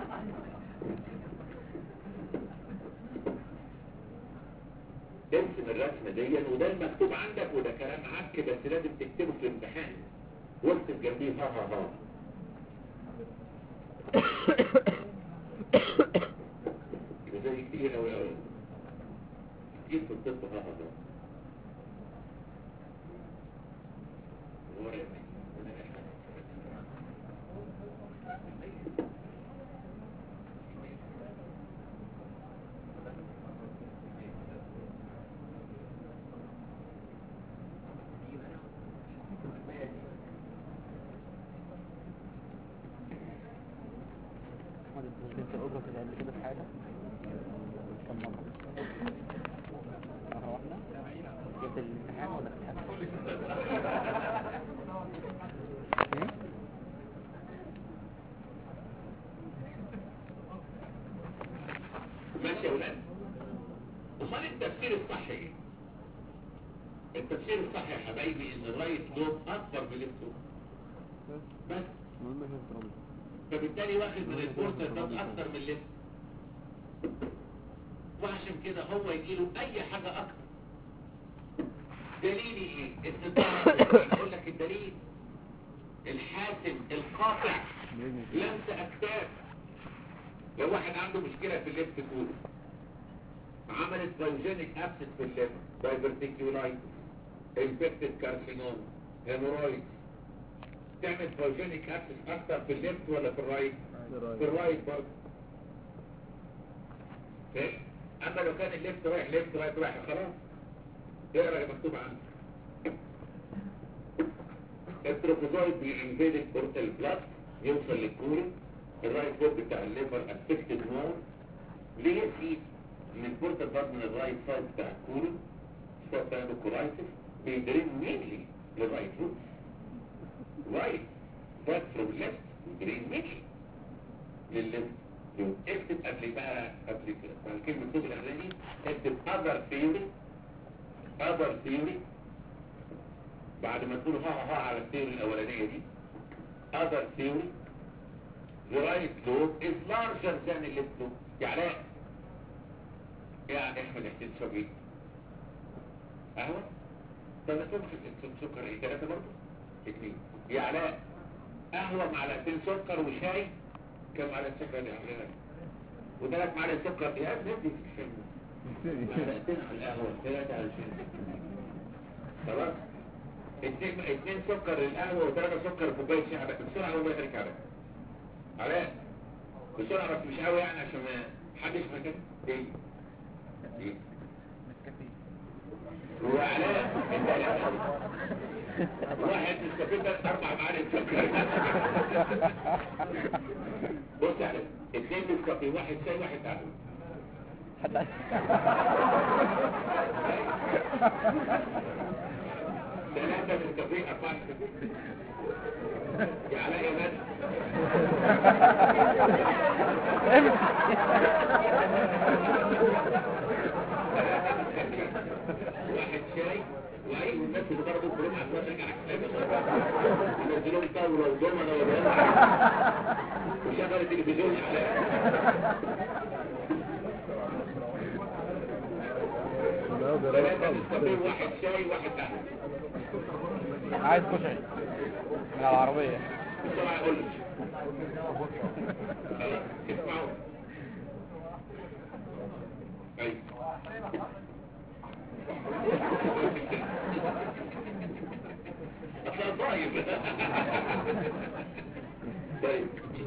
ارسم الرسمه دي وده المكتوب عندك وده كلام عك بس لازم تكتبه في الامتحان واكتب جنبيه ها ها ها يبقى زي كتير قوي قوي كتير في الطب ها ها ها ورقة. محمد انت مش جبت الاوبرا كده قبل كده في حياتك؟ كم مرة؟ مرة واحدة؟ جبت الامتحان ولا في حاجة؟ ماشي يا ولاد امال التفسير الصح ايه التفسير الصح يا حبايبي ان الرايت لوب اكبر من الليفت لوب بس المهم عشان ترمي فبالتالي واخد من البورتال ده اكتر من الليفت وعشان كده هو يجيله اي حاجة اكتر دليلي ايه استطاعة اقول لك الدليل الحاسم القاطع لمس اكتاف لو واحد عنده مشكلة في الليفت كول عملت بايوجينيك ابسس في الليفت دايفرتيكيولايتس انفكتد كارسينوم هيمورويد تعمل بايوجينيك ابسس اكتر في الليفت ولا في الرايت في الرايت برضه فاهم؟ اما لو كان الليفت رايح ليفت رايت رايح خلاص اقرا اللي مكتوب عنه التروفوزويد بينفيد البورتال بلاد يوصل للكوري الرايت فوق بتاع الليفر افكتد مور ليه في من البورتال بلاد من الرايت سايد بتاع الكوري سواء بتاع كورايتس بيدرين مينلي للرايت روت رايت باك فروم ليفت بيدرين مينلي للليفت روت اكتب قبل بقى قبل كده بعد كلمة الصوت الأخراني اكتب other theory other theory بعد ما تقول ها ها على الثيوري الأولانية دي other theory the right lobe is larger than the left lobe يعني لا يعني احمد حسين شوقي قهوة طب ممكن سكر ايه ثلاثة برضه اثنين يا علاء قهوة معلقتين سكر وشاي كم معلقة سكر يا علاء وثلاث معلقة سكر يا ابني ادي في الشاي معلقتين على القهوة ثلاثة على الشاي خلاص اتنين اتنين سكر للقهوة وثلاثة سكر كوباية شاي علاء بسرعة الله يخليك علاء علاء بسرعة بس مش قوي يعني عشان ما حدش مكان ايه ايه وعلاء انت لا واحد مستفيد اربع معالق سكر بص يا علاء اتنين نسكافيه واحد شاي واحد قهوة حتى ثلاثة نسكافيه أربعة نسكافيه يا علاء يا مان واحد شاي واي والناس اللي ضربوا كلهم على الوشك على حساب ينزلوا طاوله وضمنه وبيض وشغل التلفزيون على ثلاثة نسكافيه واحد شاي واحد قهوة عايز كشري من العربية بسرعة يقول لك خلاص اسمعوا ايوه أصلا طيب طيب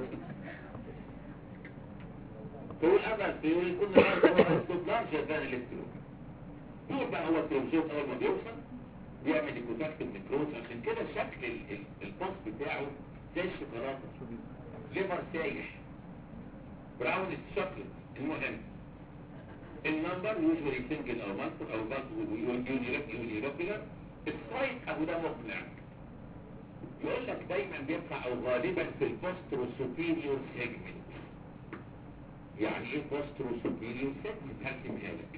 هو الأمل في يكون هذا هو استطلاع شغال الالكترون دول بقى هو الترومسوم أول ما بيوصل بيعمل الكوتاكت النكروز عشان كده شكل ال- ال- البوست بتاعه زي الشوكولاتة ليفر سايح براون الشوكليت المهم النمبر يوجوالي سنجل او مالتيبل او يونيركولار السايت ابو ده مقنع يقول لك دايما بيطلع او غالبا في البوسترو سوبيريور سيجمنت يعني ايه بوسترو سوبيريور سيجمنت هرسمها لك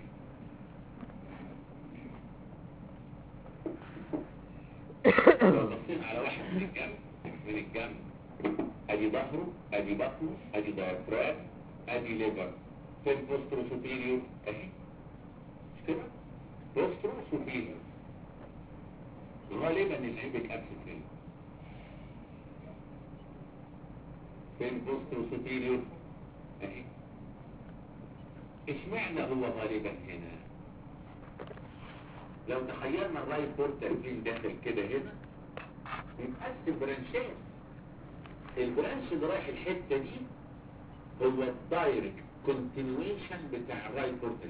لو بصينا على واحد من الجنب من الجنب ادي ظهره ادي بطنه ادي دايفرام ادي ليفر فين بوسترو سوبيريور اهي مش كده بوسترو سوبيريور غالبا العيبك ابسط هنا فين بوسترو سوبيريور اهي اشمعنى هو غالبا هنا لو تخيلنا الرايت بورتال فين داخل كده هنا يتقسم برانشات البرانش اللي رايح الحته دي هو الدايركت كونتينيويشن بتاع الرايت بورتال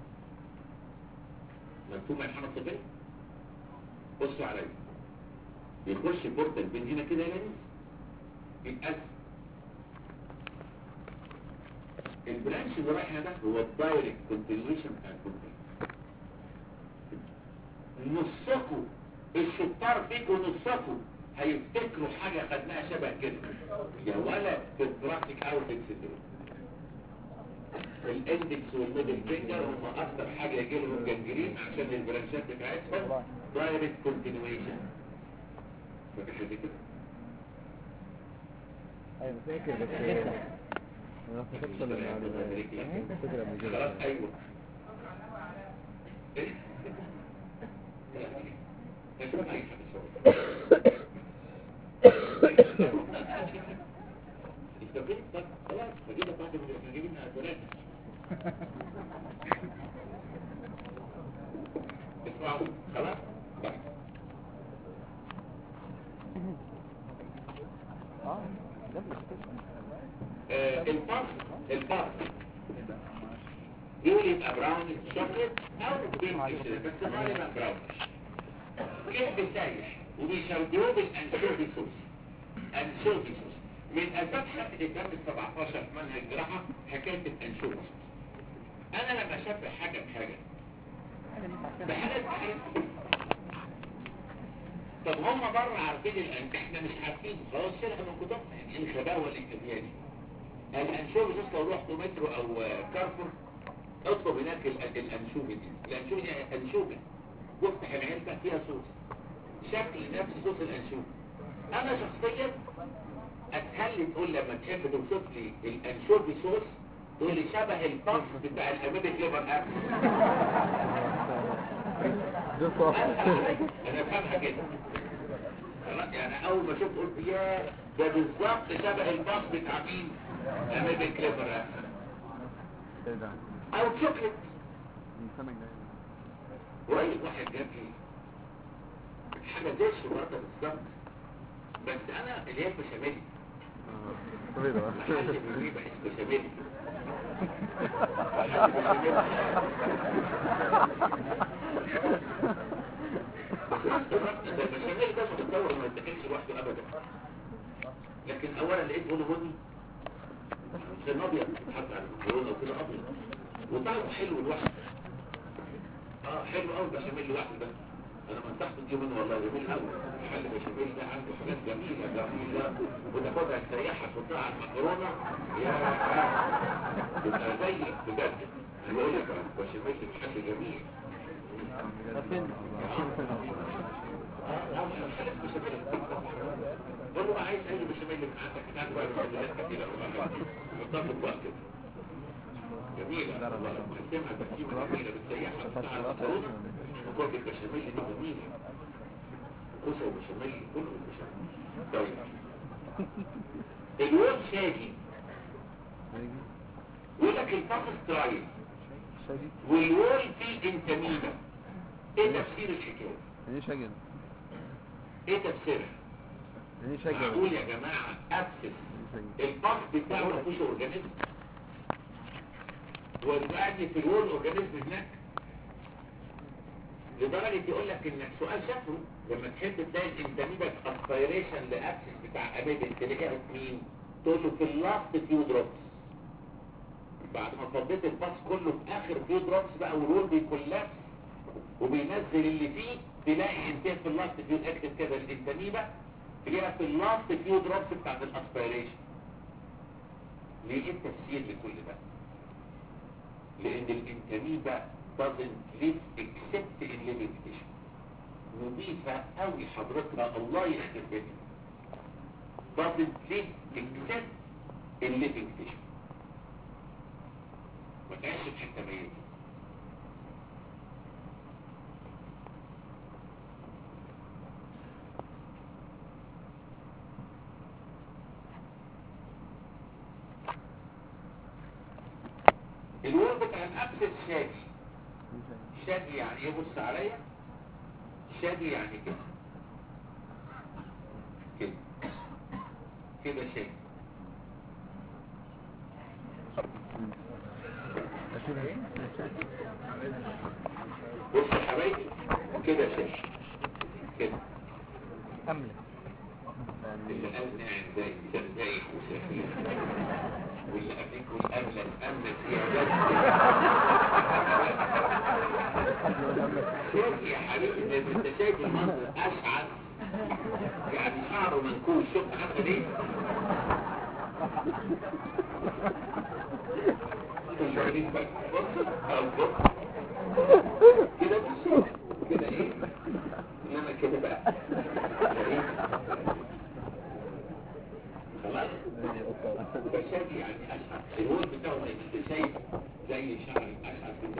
مفهوم يا محمد صبري بصوا عليا بيخش بورتال بين هنا كده هنا يتقسم البرانش اللي رايح ده هو الدايركت كونتينيويشن بتاع البورتال نصكم الشطار فيكم نصكم هيفتكروا حاجة خدناها شبه كده يا ولد في البراكتيك اوت سيندروم الاندكس والميدل فينجر هم اكتر حاجه يجي لهم جنجرين عشان البرانشات بتاعتهم دايركت كونتينيويشن فاكر حاجه كده ايوه فاكر بس ما افتكرتش الا المعلومات فاكر قبل كده خلاص ايوه إيه؟ مش فاهم اي حاجه استفدت طب خلاص فجينا بعد ما احنا جبنا ثلاثه اسمعوا خلاص طيب اه ده مش كده آه، الباص الباص يقول يبقى براون شوكليت او بينك كده بس غالبا براون كيف بتسيح وبيشربوه بالانشوفي صوص انشوفي صوص من اسباب حرقه الدم ال 17 في منهج الجراحه حكايه الانشوفي صوص انا لما اشبه حاجه بحاجه حاجه دي عارفينها بحاجه بحاجه طب هم بره عارفين الان احنا مش عارفين خلاص شيلها من كتبنا يعني ايه الغباوه الاكتفيه دي الانشوفي صوص لو رحت مترو او آه، كارفور اطلب هناك ال- الانشوفي دي الانشوفي دي انشوفي وافتح العلبه فيها صوص شكل نفس صوص الانشوفي انا شخصيا اسهل لي تقول لما تحب توصف لي الانشوفي صوص تقول لي شبه الباص بتاع الاميبك ليفر ابس ده صح انا افهمها كده خلاص يعني اول ما شفت قلت يا ده بالظبط شبه الباص بتاع مين اميبك ليفر ابس ايه ده او شوكليت من السنه الجايه قريب واحد جاب لي حاجه زي الشوكولاته بالظبط بس انا اللي هي البشاميل اه ايه ده محل بيجيب عيش بشاميل محل بشاميل ده البشاميل ده متطور ما يتاكلش لوحده ابدا لكن اولا لقيت بني بني كان ابيض بيتحط على المكرونه وكده ابيض وطعمه حلو لوحده اه حلو قوي البشاميل لوحده ده انا ما انصحت تجيب منه والله جميل قوي محل بشاميل ده عنده حاجات جميله جميله وتاخدها تسيحها تحطها على المكرونه يا تبقى زيك بجد انا بقول لك البشاميل محل جميل عارفين قول له عايز اي بشاميل من عندك كده عنده بقى بشاميلات كتيره حطها في اطباق كده جميلة والله مقسمها تقسيمة جميلة بتسيحها تحطها على المكرونة وكوب البشاميل دي جميلة كوسة وبشاميل كله بالبشاميل طيب الواد شاجي يقول لك الفاس سترايل شاجي والوول في انتمينا ايه تفسير الحكاية يعني ايه شاجن ايه تفسيرها يعني ايه شاجن معقول يا جماعة ابسس الباص بتاعه ما فيهوش اورجانيزم ودلوقتي في الوول اورجانيزم هناك لدرجة يقول لك انك سؤال شافه لما تحب تلاقي الانتاميبا اسبيريشن لابسس بتاع اميبل تلاقيها في مين؟ تقول له في اللاست فيو دروبس بعد ما فضيت الباص كله في اخر فيو دروبس بقى والرول بيكولابس وبينزل اللي فيه تلاقي انتهى في اللاست فيو اكتب كده الانتاميبا تلاقيها في اللاست فيو دروبس بتاعت الاسبيريشن ليه ايه التفسير لكل ده؟ لان الانتاميبا doesn't live except in living tissue نظيفة قوي حضرتها الله يخرب بيتها doesn't live except in living tissue ما تعيش في حتة ميتة الوول بتاع الابسس شادي شادي يعني ايه بص عليا شادي يعني كده كده كده شادي بص يا حبايبي كده شادي كده أملة اللي قال ناعم زي سردايك وسخيف واللي قبليك والأملة أملة فيها بس شوف يا حبيبي ده انت شايف المنظر اشعث يعني شعره منكوش شفت عامله ليه شايفين بقى بص أو بص كده بص كده ايه انما كده بقى إيه؟ خلاص ده شكل يعني اشعر الهون بتاعه ما يبقى شايف زي شعر اشعر كده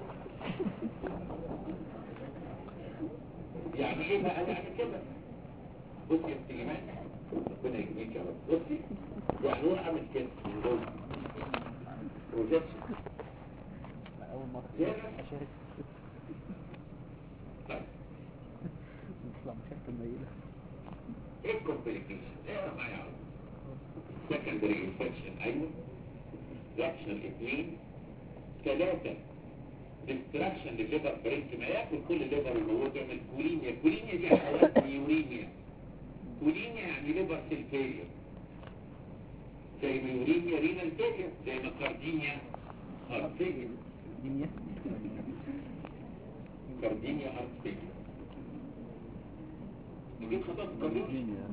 يعني ايه بقى يعني كده بص يا ابن جمال ربنا يجزيك يا رب بصي يعني هو عامل كده من جوه بروجكشن اول مرة يا اشارك طيب نطلع مشاركة قليلة ايه الكومبليكيشن اقرا معايا على سكندري انفكشن ايوه رياكشن اثنين ثلاثة ديستراكشن للليفر بريك ما ياكل كل الليفر الموجود يعمل كولينيا كولينيا دي حوالي يوريميا كولينيا يعني ليفر سيل فيلير زي ما يوريميا رينال فيلير زي ما كاردينيا هارت فيلير دنيا كاردينيا هارت فيلير نجيب خطوات كاردينيا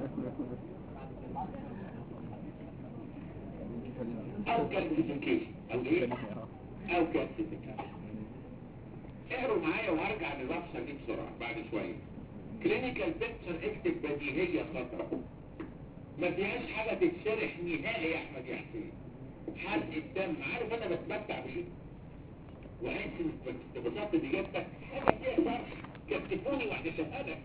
او كالسيفيكيشن او ايه او كالسيفيكيشن اقروا معايا وهرجع للرفصه دي بسرعه بعد شويه كلينيكال بيكتشر اكتب بديهيه خطره ما فيهاش حاجه تتشرح نهائي يا احمد يا حسين حرق الدم عارف انا بتمتع بايه وعايز ببساطه اجابتك حاجه فيها شرح كتفوني وهحلها لك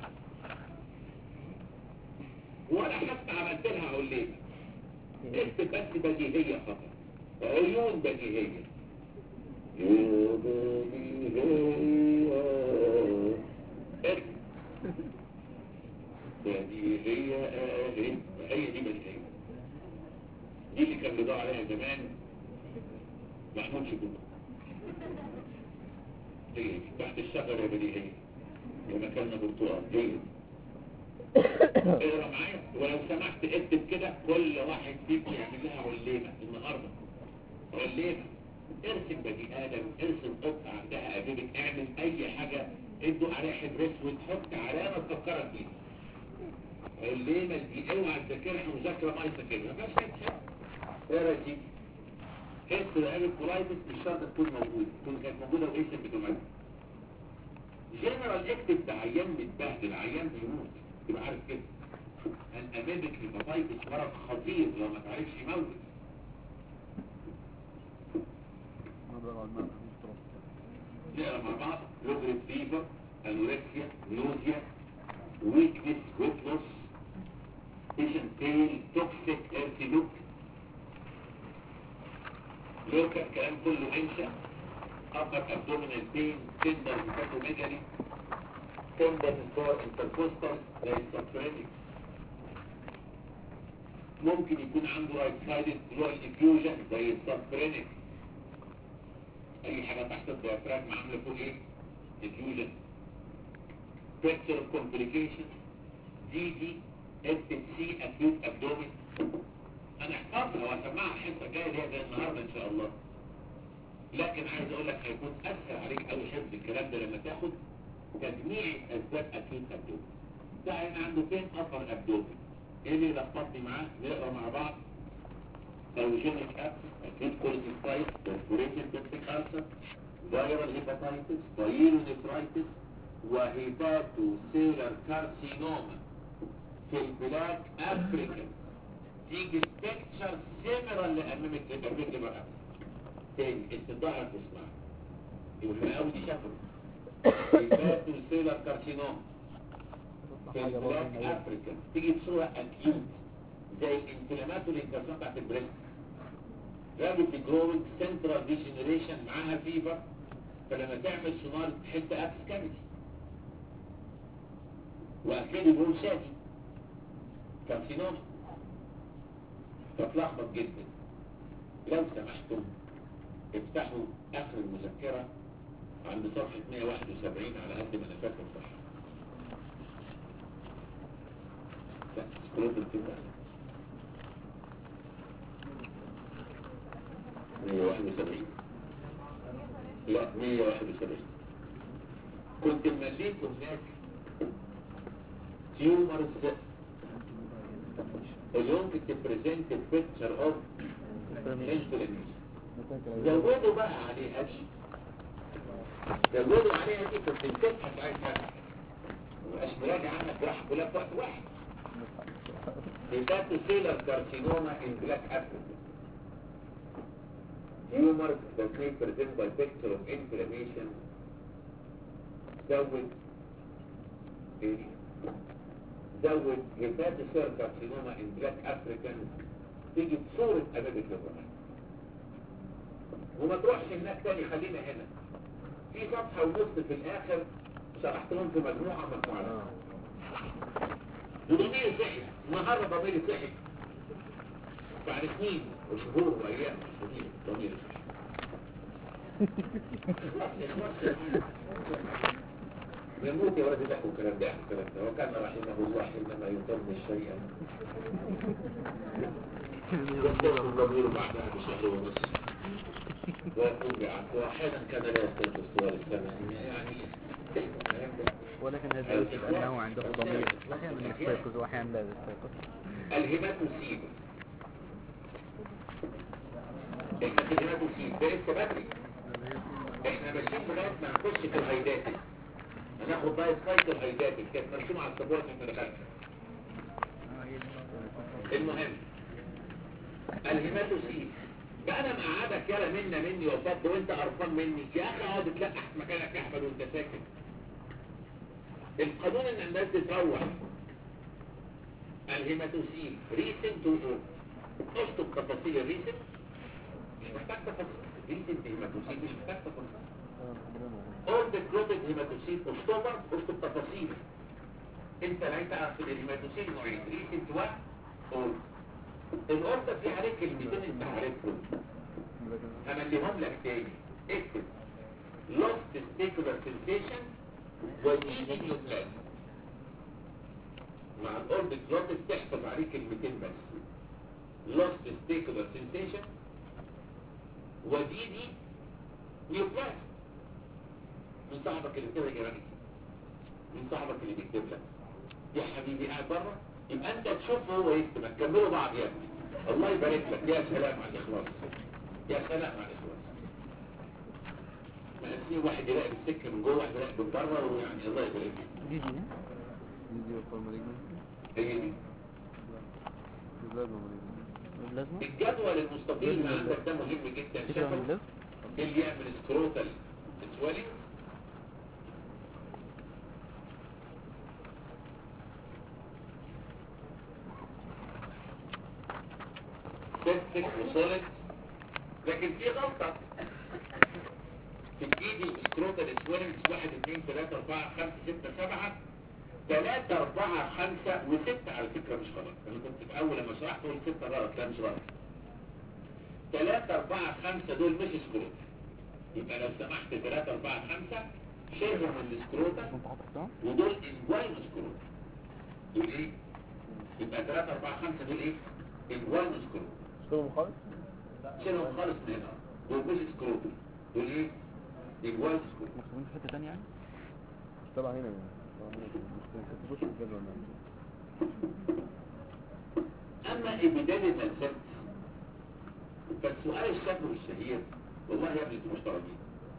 ولا حتى عملت لها علمه اكتب بس بديهية فقط عيون بديهية عيون بديهية اكتب بديهية اهي هي دي بديهية دي اللي كان بيضاع عليها زمان محمود شكوك دي تحت الشجرة يا بديهية لما كان برتقال دي اقرا معايا ولو سمحت اكتب كده كل واحد فيكم يعمل لها عليمه النهارده عليمه ارسم بني ادم ارسم قطه عندها ابيبك اعمل اي حاجه ادوا عليها حبر اسود حط علامه تفكرك بيها عليمه دي اوعى تذاكرها مذاكره ما يذاكرها بس اكتب اقرا يا سيدي حس العيب الكولايتس مش شرط تكون موجوده تكون كانت موجوده وايه سيمبتوماتيك جنرال اكتب ده عيان متبهدل عيان بيموت تبقى عارف كده الامامك هيباتايتس مرض خطير لو ما تعرفش يموت نقرا مع بعض لوبريت فيفر انوركسيا نوزيا ويكنس ويكنس بيشن بين توكسيك ارتي لوك لوكا الكلام كله انشا upper abdominal pain tender hepatomegaly tender for intercostal زي السبترينيك ممكن يكون عنده رايت سايدد بلوال افيوجن زي السبترينيك اي حاجه تحت الديافراجم عامله فوق ايه افيوجن picture of complications دي دي اكتب سي اكيوت ابدومين انا احفظها واسمعها الحصه الجايه اللي هي زي النهارده ان شاء الله لكن عايز اقول لك هيكون اسهل عليك قوي حفظ الكلام ده لما تاخد تجميع اسباب اكيوت ابدومين ده هنا عنده فين ابر ابدومين ايه اللي لخبطني معاه نقرا مع بعض بايوجينيك ابس اكيوت كوليسيستايت برفوريتد بيبتيك ألسر فيرال هيباتايتس بايلونيفرايتس وهيباتو سيلر كارسينوما في البلاد افريكا تيجي بيكتشر سيميرال لامامك الامامك بقى تاني استضاعف تسمع يبقى اول دي شافوا هيباتو سيلر كارسينوما في البلاد افريكا تيجي بصورة اكيوت زي الانفلاماتوري انفلامات بتاعت البريست رابط جروينج سنترال ديجنريشن معاها فيفر فلما تعمل سونار تحس ابس كافيتي واكيد بيقول شافي كارسينوما فتلخبط جدا لو سمحتم افتحوا اخر المذكرة عند صفحة 171 على قد ما انا فاكر صح لا سكرول كده 171 لا 171 كنت مليت هناك تيومرز اليوم تبريزنت بيكتشر اوف انفلاميشن ممكن زودوا بقى عليها دي زودوا عليها دي كنت بتبحث عايزها مبقاش مراجع عنك جراحة كلها في وقت واحد بتاعت سيلر كارسينوما ان بلاك افريكا tumors that may present by picture of inflammation زود ايه زود هيباتوسير كارسينوما ان بلاك افريكان تيجي بصورة امامك للرمال وما تروحش هناك تاني خلينا هنا في صفحة ونص في الاخر شرحت لهم في مجموعة مجموعة وضميري صحي النهارده ضميري صحي بعد سنين وشهور وايام سنين ضميري صحي يموت يا ولد يحكوا الكلام ده يحكوا الكلام ده وكان رحمه الله حينما يتم الشيئا يستيقظ الضمير بعدها بشهر ونصف ويقول بعفو واحيانا كان لا يستيقظ طوال السنة يعني الكلام ده ولكن هذا يجب أنه عنده ضمير أحيانا يستيقظ وأحيانا لا يستيقظ الهيماتوسيل احنا في الهيماتوسيل ده لسه بدري احنا ماشيين لغايه ما نخش في الهيداتي هناخد بقى سايكل هيداتي كانت مرسومه على السبوره احنا دخلنا المهم الهيماتوسيل بقى انا مقعدك يالا منا مني وفض وانت قرفان مني يا اخي اقعد تلقح في مكانك يا احمد وانت ساكت القانون ان الناس تتروح الهيماتوسيل ريسنت وأوف اشطب تفاصيل الريسنت مش محتاج تفاصيل ريسنت هيماتوسيل مش محتاج تفاصيل اولد كلوتد هيماتوسيل اشطبر اشطب تفاصيل انت لا تعرف ان الهيماتوسيل نوعين ريسنت و اولد الاولد في عليك كلمتين انت عارفهم همليهم لك تاني اكتب lost testicular sensation وإيدي نيوكلاس مع الأورد كلوتس تحفظ عليه كلمتين بس lost testicular sensation وديدي نيوكلاس من صاحبك اللي كده جراني من صاحبك اللي بيكتب لك يا حبيبي قاعد بره يبقى انت تشوفه هو يكتبك كملوا بعض يا ابني الله يبارك لك يا سلام على الاخلاص يا سلام على الاخلاص في واحد يلاقي السكه من جوه واحد يلاقي من بره ويعني الله يبارك لك دي دي دي والفورماليجمنت هي دي بلازما مالجمنت اللازمة الجدول المستقيم اللي عندك ده مهم جدا تكره من شايفه اللازمة اللي يعمل سكروتال سويلنج سيستك وسوليد لكن في غلطة في ايدي سكروتال سويلنج 1 2 3 4 5 6 7 3 4 5 و6 على فكرة مش غلط انا كنت في اول لما شرحت قلت 6 غلط لا مش غلط 3 4 5 دول مش سكروت يبقى لو سمحت 3 4 5 شيلهم من السكروتا انت حاطط صح؟ ودول انجوين سكروت دول ايه؟ يبقى 3 4 5 دول ايه؟ انجوين سكروت اشتغلوا خالص شيلهم خالص من هنا دول مش سكروت دول ايه؟ انجوين سكروت مكتوبين في حتة تانية يعني؟ طبعا هنا يعني طبعا هنا مش ما تكتبوش في الجدول ده اما ابيديميال سيلز فالسؤال الشكل الشهير والله يا ابني انتوا محترمين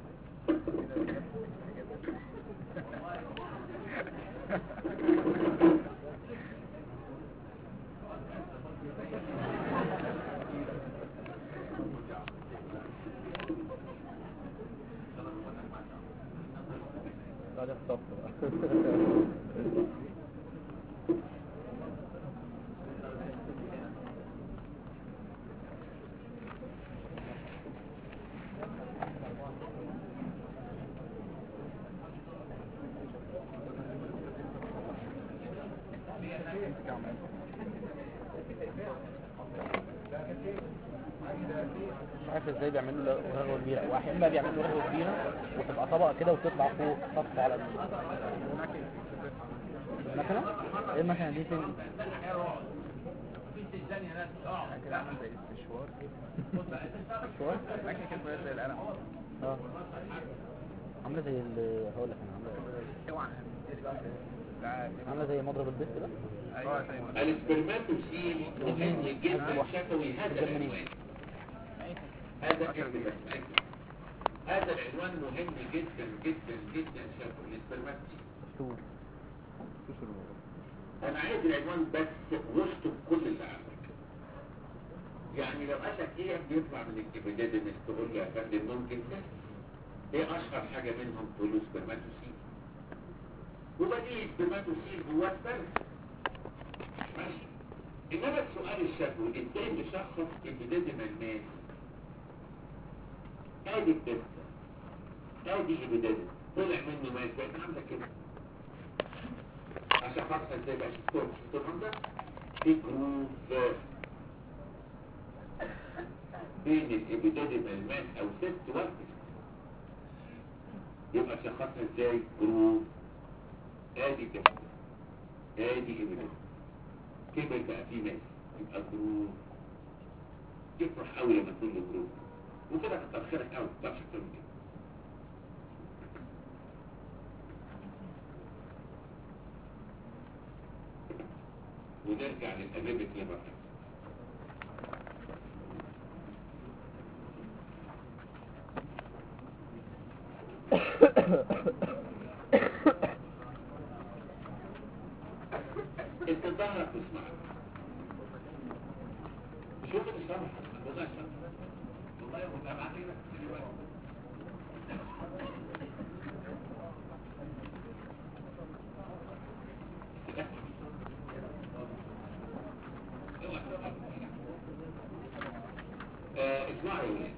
بعد الصف بقى مش عارف ازاي بيعملوا له رغوة كبيرة واحيانا بيعملوا رغوة كبيرة وتبقى طبقة كده وتطلع فوق سطح على المكنة ايه المكنة دي فين؟ كده عامل زي استشوار شوية؟ ماشي كده زي القلم اه عاملة زي ال هقول لك انا عاملة اوعى عامله زي مضرب البيت كده ايوه زي الاسبرماتوسيل مهم جدا شفوي هذا العنوان هذا العنوان هذا العنوان مهم جدا جدا جدا شفوي الاسبرماتوسيل مكتوب انا عايز العنوان بس وسط كل اللي عندك يعني لو قال لك ايه بيطلع من الكبدات تقول له يا فندم ممكن ده ايه اشهر حاجه منهم تقول له سبرماتوسيل وبديهي سبرماتوسيل هو السبرم ماشي انما السؤال الشفوي ازاي نشخص ابيديديمال ماس ادي الدم ادي ابيديديم طلع منه ماس بقت عامله كده عشان خاطر ازاي بقى شفتوا شفتوا الهمزه في جروف بين الابيديديمال ماس او سيست والتست يبقى شخصنا ازاي جروف ادي كده ادي ابيديديم كبر بقى في ماس يبقى جروف يفرح قوي لما تقول له جروف وكده كتر خيرك قوي ما تعرفش اكتر من كده ونرجع للأجابة لبقى انت ظهرك واسمعك شوف السمح والله السمح والله والله بعد كده آه، اسمعوا يا ولاد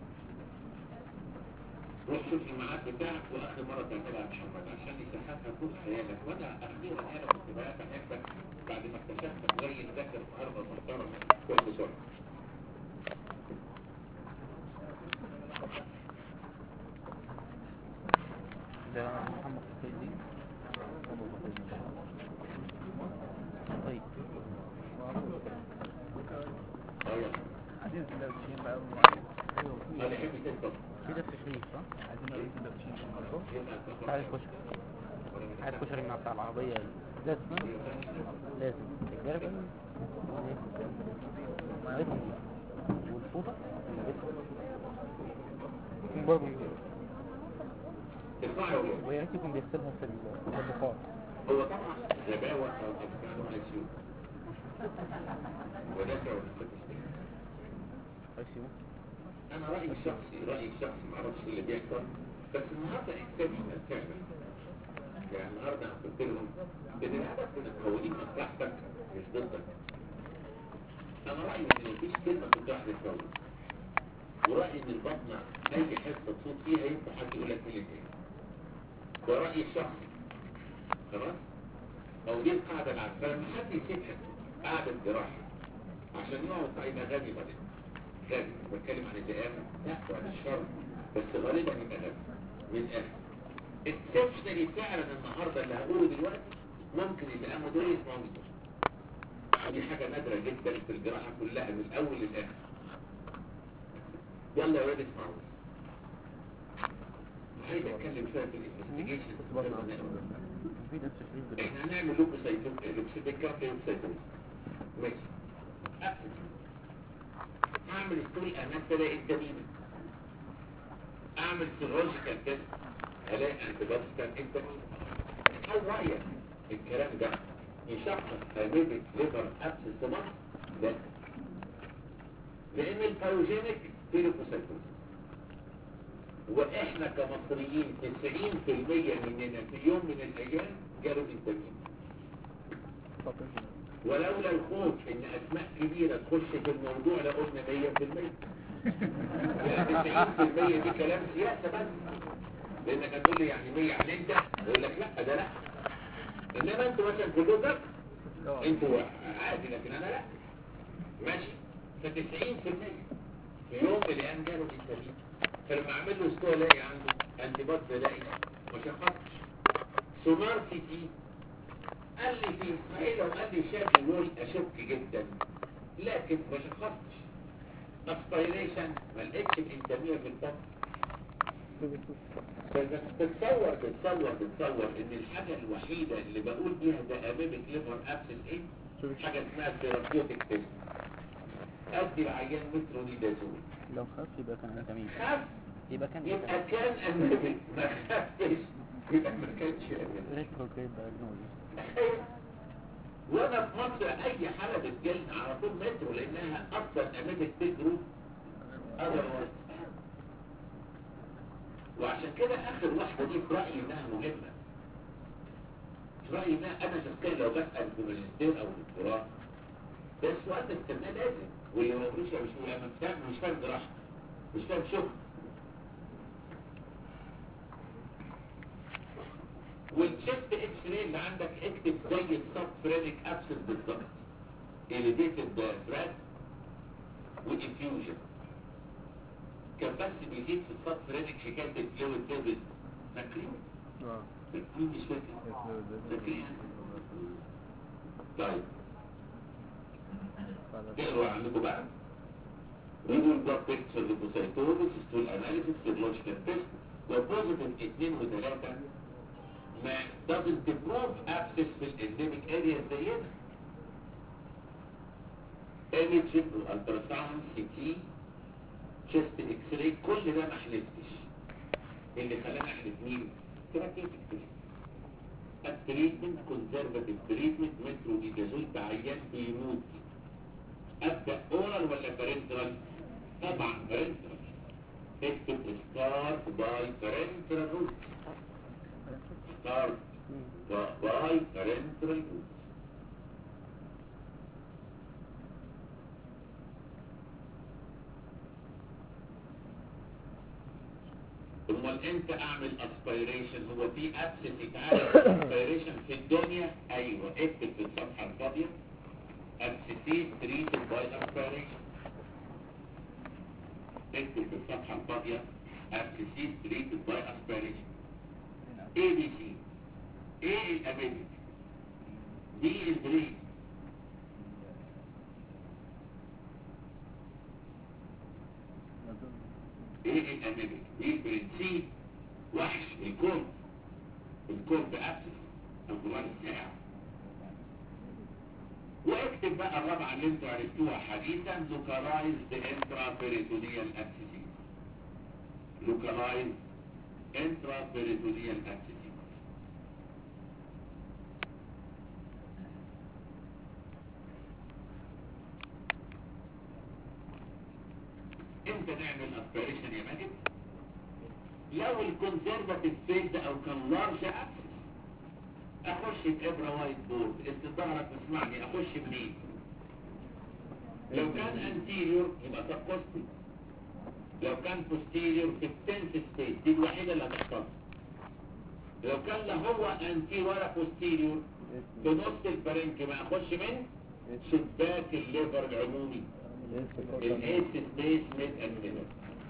روح شوف الميعاد بتاعك واخر مره تعملها يا محمد عشان يسحبها طول خيالك وانا اخيرا انا كنت بقى بحبك بعد ما اكتشفتك زي الذاكر النهارده محترم كل بسرعه ده محمد خطيب دي طيب ايوه عايزين سندوتشين بقى انا بحب تنطق كده التشريف صح؟ عايزين ايه سندوتشين يبقى تاخد- عايز كشري عايز كشري مع بتاع العربية لازم لازم تجربة والفوطة يكون برضه اسمعوا يا ولاد ويا ريت يكون بيغسلها في ال- في البخار هو طبعا غباوة أو إفكار ما يسيوه وده سبب الستاتستيك ايسيو أنا رأيي الشخصي رأيي الشخصي معرفش إيه اللي بيحصل بس النهاردة إكسبشنال فعلا يعني النهاردة أنا قلت لهم إن الهدف من القوانين مصلحتك مش ضدك أنا رأيي إن مفيش كلمة تطرح للقوانين ورأيي إن البطنة أي حصة صوت فيها ينفع حد يقول لك كلمة إيه ده رأيي الشخصي خلاص او دي القاعدة العامة ما حد يسيبها قاعدة جراحة عشان يقعد يبقى غبي بعدين غبي بتكلم عن الدقامة لا وعن الشر بس غالبا يبقى غبي من اخر اكسبشنالي فعلا النهارده اللي هقوله دلوقتي ممكن الدقامة دول يسمعوا منه ودي حاجة نادرة جدا في الجراحة كلها من الاول للاخر يلا يا ولاد اسمعوا عايز اتكلم شويه في الانفستيجيشن في ده التشريف ده احنا هنعمل لوكوسايتوم لوكوسيتيك كافي لوكوسايتوم ماشي أقفل. اعمل ستوري انات الاقي الدميمة اعمل سيرولوجيكال تيست الاقي انتيباتيكال الدميمة هل رايك الكلام ده يشخص هيميبك ليفر ابسس مصر لا لان البايوجينيك في لوكوسايتوم واحنا كمصريين 90% مننا في يوم من الايام جالوا التمييز ولولا الخوف ان اسماء كبيرة تخش في الموضوع لقلنا 100% يعني 90% دي كلام سياسة بس لانك هتقول لي يعني 100 يعني انت يقول لك لا ده لا انما انتوا مثلا كلكم ده انتوا عادي لكن انا لا ماشي ف 90% في يوم من الايام جالوا التمييز فلما اعمل له استوى الاقي عنده انتباط الاقي ما شخصتش سونار سي تي قال لي في اسرائيل لو قال لي شاف الول اشك جدا لكن ما شخصتش اسبيريشن ما لقيتش الانتميه في البطن تتصور تتصور تتصور ان الحاجة الوحيدة اللي بقول بيها ده امامك ليفر ابسس ايه حاجة اسمها ثيرابيوتيك تيست ادي العيان مترونيدازول لو خف يبقى كان جميل خف يبقى كان يبقى كان امامك ما خفش يبقى ما كانش امامك ريتروجريد دايجنوزيس وانا في مصر اي حالة بتجيلنا على طول مترو لانها اصلا امامك تجرو otherwise وعشان كده اخر واحدة دي في رأيي انها مهمة في رأيي انها انا شخصيا لو بسأل في ماجستير او دكتوراه ده السؤال ده استناه لازم واللي ما يقولوش مش مش فاهم مش فاهم جراحة مش فاهم شغل والشيست اكس راي اللي عندك اكتب زي السب فرينيك ابسس بالظبط elevated diaphragm والانفيوجن كان بس بيزيد في السب فرينيك حكايه الفلويد ليفل فاكرين؟ اه فاكرين مش فاكر فاكرين طيب تقروا عندكم بقى ريدول بلاد بيكتشر ليبوسايتوزس ستول اناليسيس سيرولوجيكال تيست وبوزيتيف 2 و3 ما doesn't prove abscess في الانديميك اريا زينا ايميجنج والتراساوند سي تي تشيست اكس راي كل ده ما حلفتش اللي خلانا احلف مين؟ ثيرابيوتيك تيست التريتمنت كونزرفاتيف تريتمنت مترو ايجازول بعيان بيموت ابدا اورال ولا بارنترال طبعا بارنترال اكتب ستارت باي بارنترال روت ستارت باي بارنترال روت امال امتى اعمل اسبيريشن هو في ابسس يتعمل اسبيريشن في الدنيا ايوه اكتب في الصفحه الفاضيه ابسسيس تريتد باي اسبيريشن اكتب في الصفحه الفاضيه ابسسيس تريتد باي اسبيريشن اي بي سي ايه الاميبك دي البرين ايه الاميبك دي البرين سي وحش الكون الكون بأبسس الجوار الساعة واكتب بقى الرابعة اللي انتوا عرفتوها حديثا localized intraperitoneal abscesses localized intraperitoneal abscesses امتى نعمل اسبيريشن يا ماجد لو الكونسرفاتيف فيلد او كان لارج ابسس اخش بابره وايت بورد انت ظهرك تسمعني اخش منين لو كان انتيريور يبقى سبكوستي لو كان بوستيريور في التنس سبيس دي الوحيده اللي هتحصل لو كان لا هو انتي ولا بوستيريور في نص البرنك ما اخش من شباك الليفر العمومي الايس سبيس ميد انتينر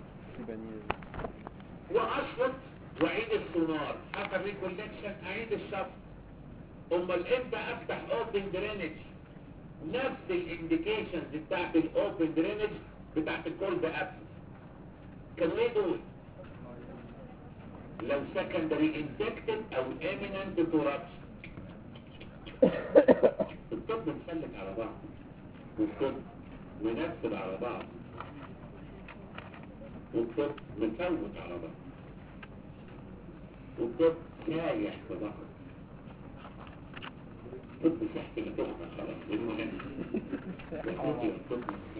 واشفط واعيد السونار حصل ريكولكشن اعيد الشفط امال امتى افتح اوبن درينج نفس الانديكيشنز بتاعت الاوبن درينج بتاعت الكولد ابسس كانوا ايه دول لو سكندري انفكتد او اميننت كوربشن الطب مسلك على بعض والطب منفذ على بعض والطب مفوت على بعض والطب سايح في بعض طب سحت لتحمى خلاص المهم يخرج الطب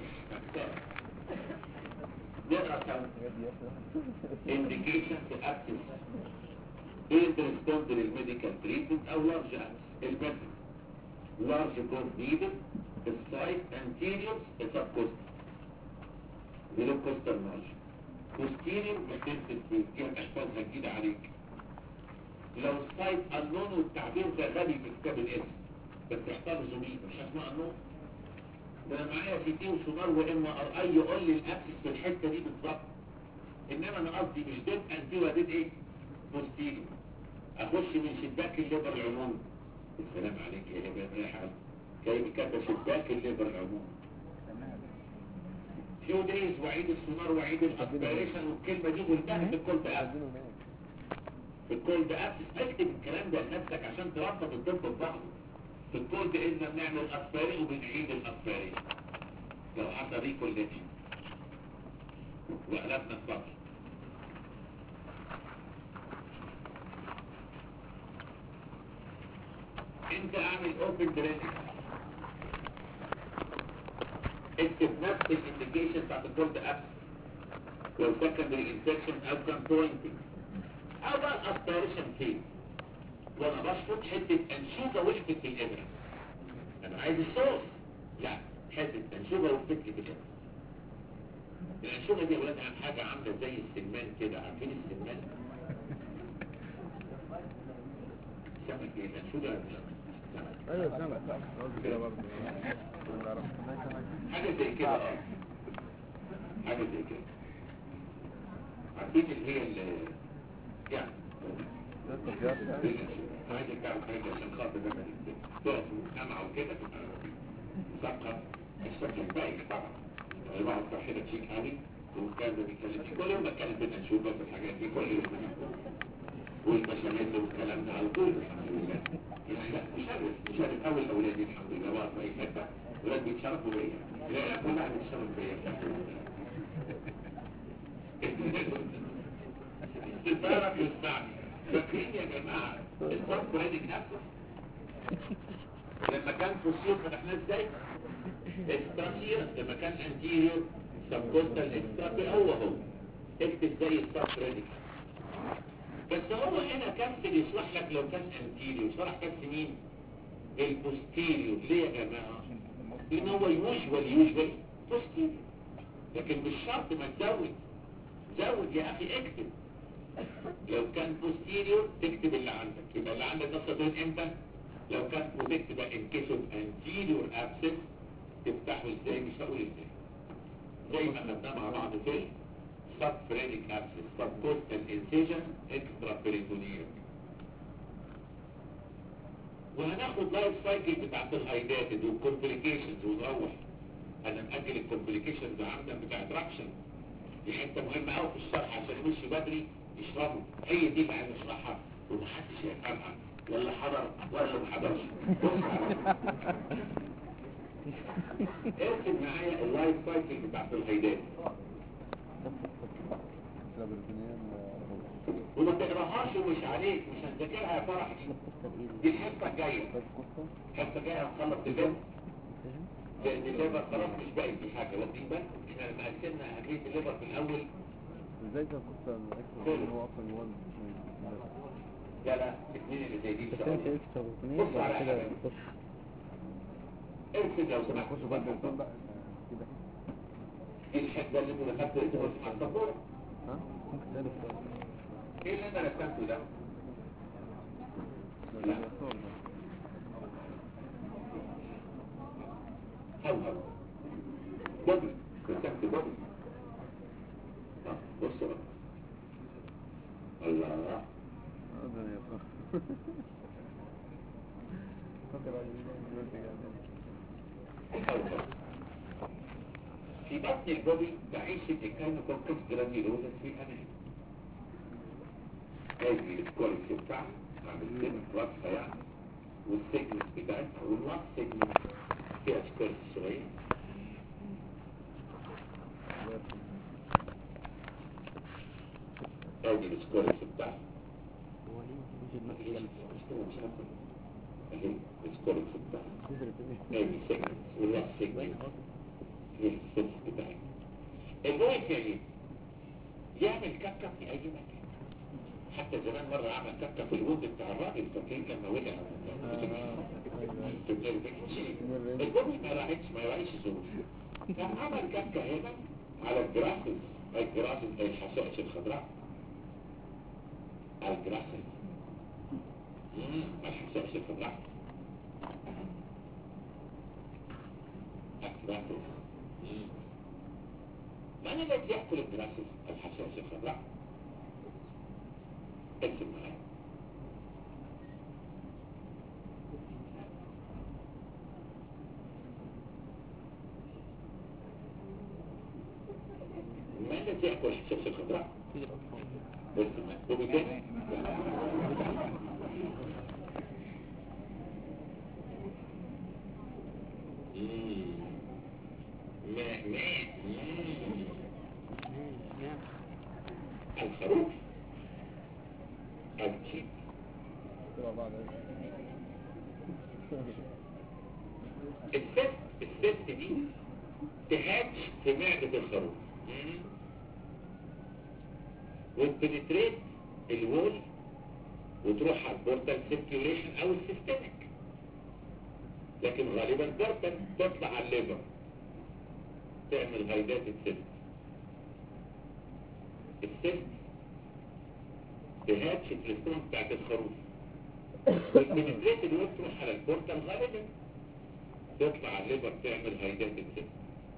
نقرا سوا indication to access is the response للميديكال تريتمنت او لارج ابس الميثود large growth needed the site anterior subcost below costal margin posterior extensive space دي هتحفظها جديدة عليك لو السايت unknown والتعبير ده غبي في كتاب الاسم بس احفظه بيه مش اسمه unknown ده انا معايا سي تي وسونار وام ار اي يقول لي الابسس في الحته دي بالظبط انما انا قصدي مش ديد انتي وديد ايه بوستيريور اخش من شباك الليبر العمومي السلام عليك يا هبه يا حاج جاي كده شباك الليبر العمومي فيو دايز وعيد السونار وعيد الاسبيريشن والكلمه دي قلتها في الكولد ابس عايزينه نايم في الكولد ابس اكتب الكلام ده لنفسك عشان تربط الطب ببعضه في الكولد اذا بنعمل اسبيري وبنعيد الاسبيريشن لو حصل ريكوليكشن وقلبنا السطر انت اعمل اوبن درينج اكتب نفس الانديكيشن بتاعت الكولد ابس لو سكندري انفكشن او كان بوينتنج او بقى الاسبيريشن فين وانا بشفط حته انشوجه وقفت في الابره انا عايز الصوص لا حته انشوجه وقفت لي في الابره الانشوجه دي يا ولاد عن حاجه عامله زي السمان كده عارفين السمان سمك ايه الانشوجه سمك ايوه سمك قصدي كده برضه حاجه زي كده اه حاجه زي كده عارفين اللي هي اللي يعني عايزك تعمل حاجة عشان خاطر لما تقف وتسمع وكده تبقى مثقف الشكل بايخ طبعا يعني واحد صح كده تشيك علي وكان بيتكلم فيه كل يوم بتكلم في نشوف بس الحاجات دي كل يوم والبشاميل والكلام ده على طول الحمد لله يعني لا مشرف مشرف اول اولادي الحمد لله واقف في اي حته ولاد بيتشرفوا بيا لا كل واحد بيتشرف بيا الحمد لله استدارك يستعني فاكرين يا جماعة الصف رادك نفسه لما كان فوسيل فتحناه ازاي استراتير لما كان انتيريور سبكوستال اكسترا هو هو اكتب زي الصف رادك بس هو هنا كنسل يشرح لك لو كان انتيريور شرح بس مين البوستيريور ليه يا جماعة لان هو يوجوال يوجوال بوستيريور لكن مش شرط ما تزود زود يا اخي اكتب لو كان بوستيريور تكتب اللي عندك يبقى اللي عندك ده تقول امتى لو كان وتكتب ان كيس اوف انتيريور ابسس تفتحه ازاي مش هقول ازاي زي ما خدناه مع بعض في سب فرينيك ابسس سب كوستال انسيجن اكسترا بريتونيوم وهناخد لايف سايكل بتاعت الهايداتد والكومبليكيشنز ونروح انا مأجل الكومبليكيشنز عندك بتاعت راكشن دي حته مهمه قوي في الشرح عشان يمشي بدري يشربوا هي دي اللي عايز اشرحها ومحدش هيفهمها ولا حضر ولا ما حضرش بص اكتب معايا اللايف سايكل بتاعت الهيدات وما تقراهاش ومش عليك مش هتذاكرها يا فرح دي دي الحصه الجايه الحصه الجايه هنخلص الليفر لان الليفر خلاص مش باقي في حاجه واخدين بالكم احنا لما قسمنا اهميه الليفر في الاول ازاي كان قصة الاكل ان هو اصلا جوه لا لا الاثنين اللي زي دي بس انت اكسترا بروتينية بص على بعد كده حاجة. بص ارسل لو سمحت نخش بقى الدكتور بقى كده ايه الحته اللي انت دخلت تدرس مع السبوره ها ممكن تسأله سؤال ايه اللي انا رسمته ده ده الدكتور ده هوهو بودي رسمت بودي اه بص بقى الله اه ده يا صاحبي فاكر على دلوقتي قاعد هوهو في بطن البودي بعيش الكاينوكوكس جرانيولوزا في امان هذه الكواليتي بتاعها عامل سيجمنت واضحه يعني والسيجمنت بتاعتها والواحد سيجمنت فيها سكيرت صغير ادي السكورس بتاعها هو ليه يجي المسجد ايه المشكلة مش عارفة اهي السكورس بتاعها تدرس ايه ادي سيجمنت والواحد سيجمنت فيها السكيرت بتاعها البوينت يعني يعمل كبكة في اي مكان حتى زمان مرة عمل كبكة في الود بتاع الراجل فاكرين لما وقع الجمل ما راحتش ما راحتش ظروف كان عمل كبكة هنا على الجراسس الجراسس الحشائش الخضراء على الجراسس مم، الحشائش الخضراء الجراسس مم. من الذي يأكل الجراسس الحشائش الخضراء اكتب معايا الشخص الخضراء بص مكتوب كده مم. ما ما مم. الخروف الجيب تبع بعض الست الست دي تهاتش في معدة الخروف مم. وتبنتريت الوول وتروح على البورتال سيركيوليشن او السيستمك لكن غالبا بورتال تطلع على الليفر تعمل هايدات السيست السيست تهاتش في الاستوم بتاعت الخروف وتبنتريت الوول تروح على البورتال غالبا تطلع على الليفر تعمل هايدات السيست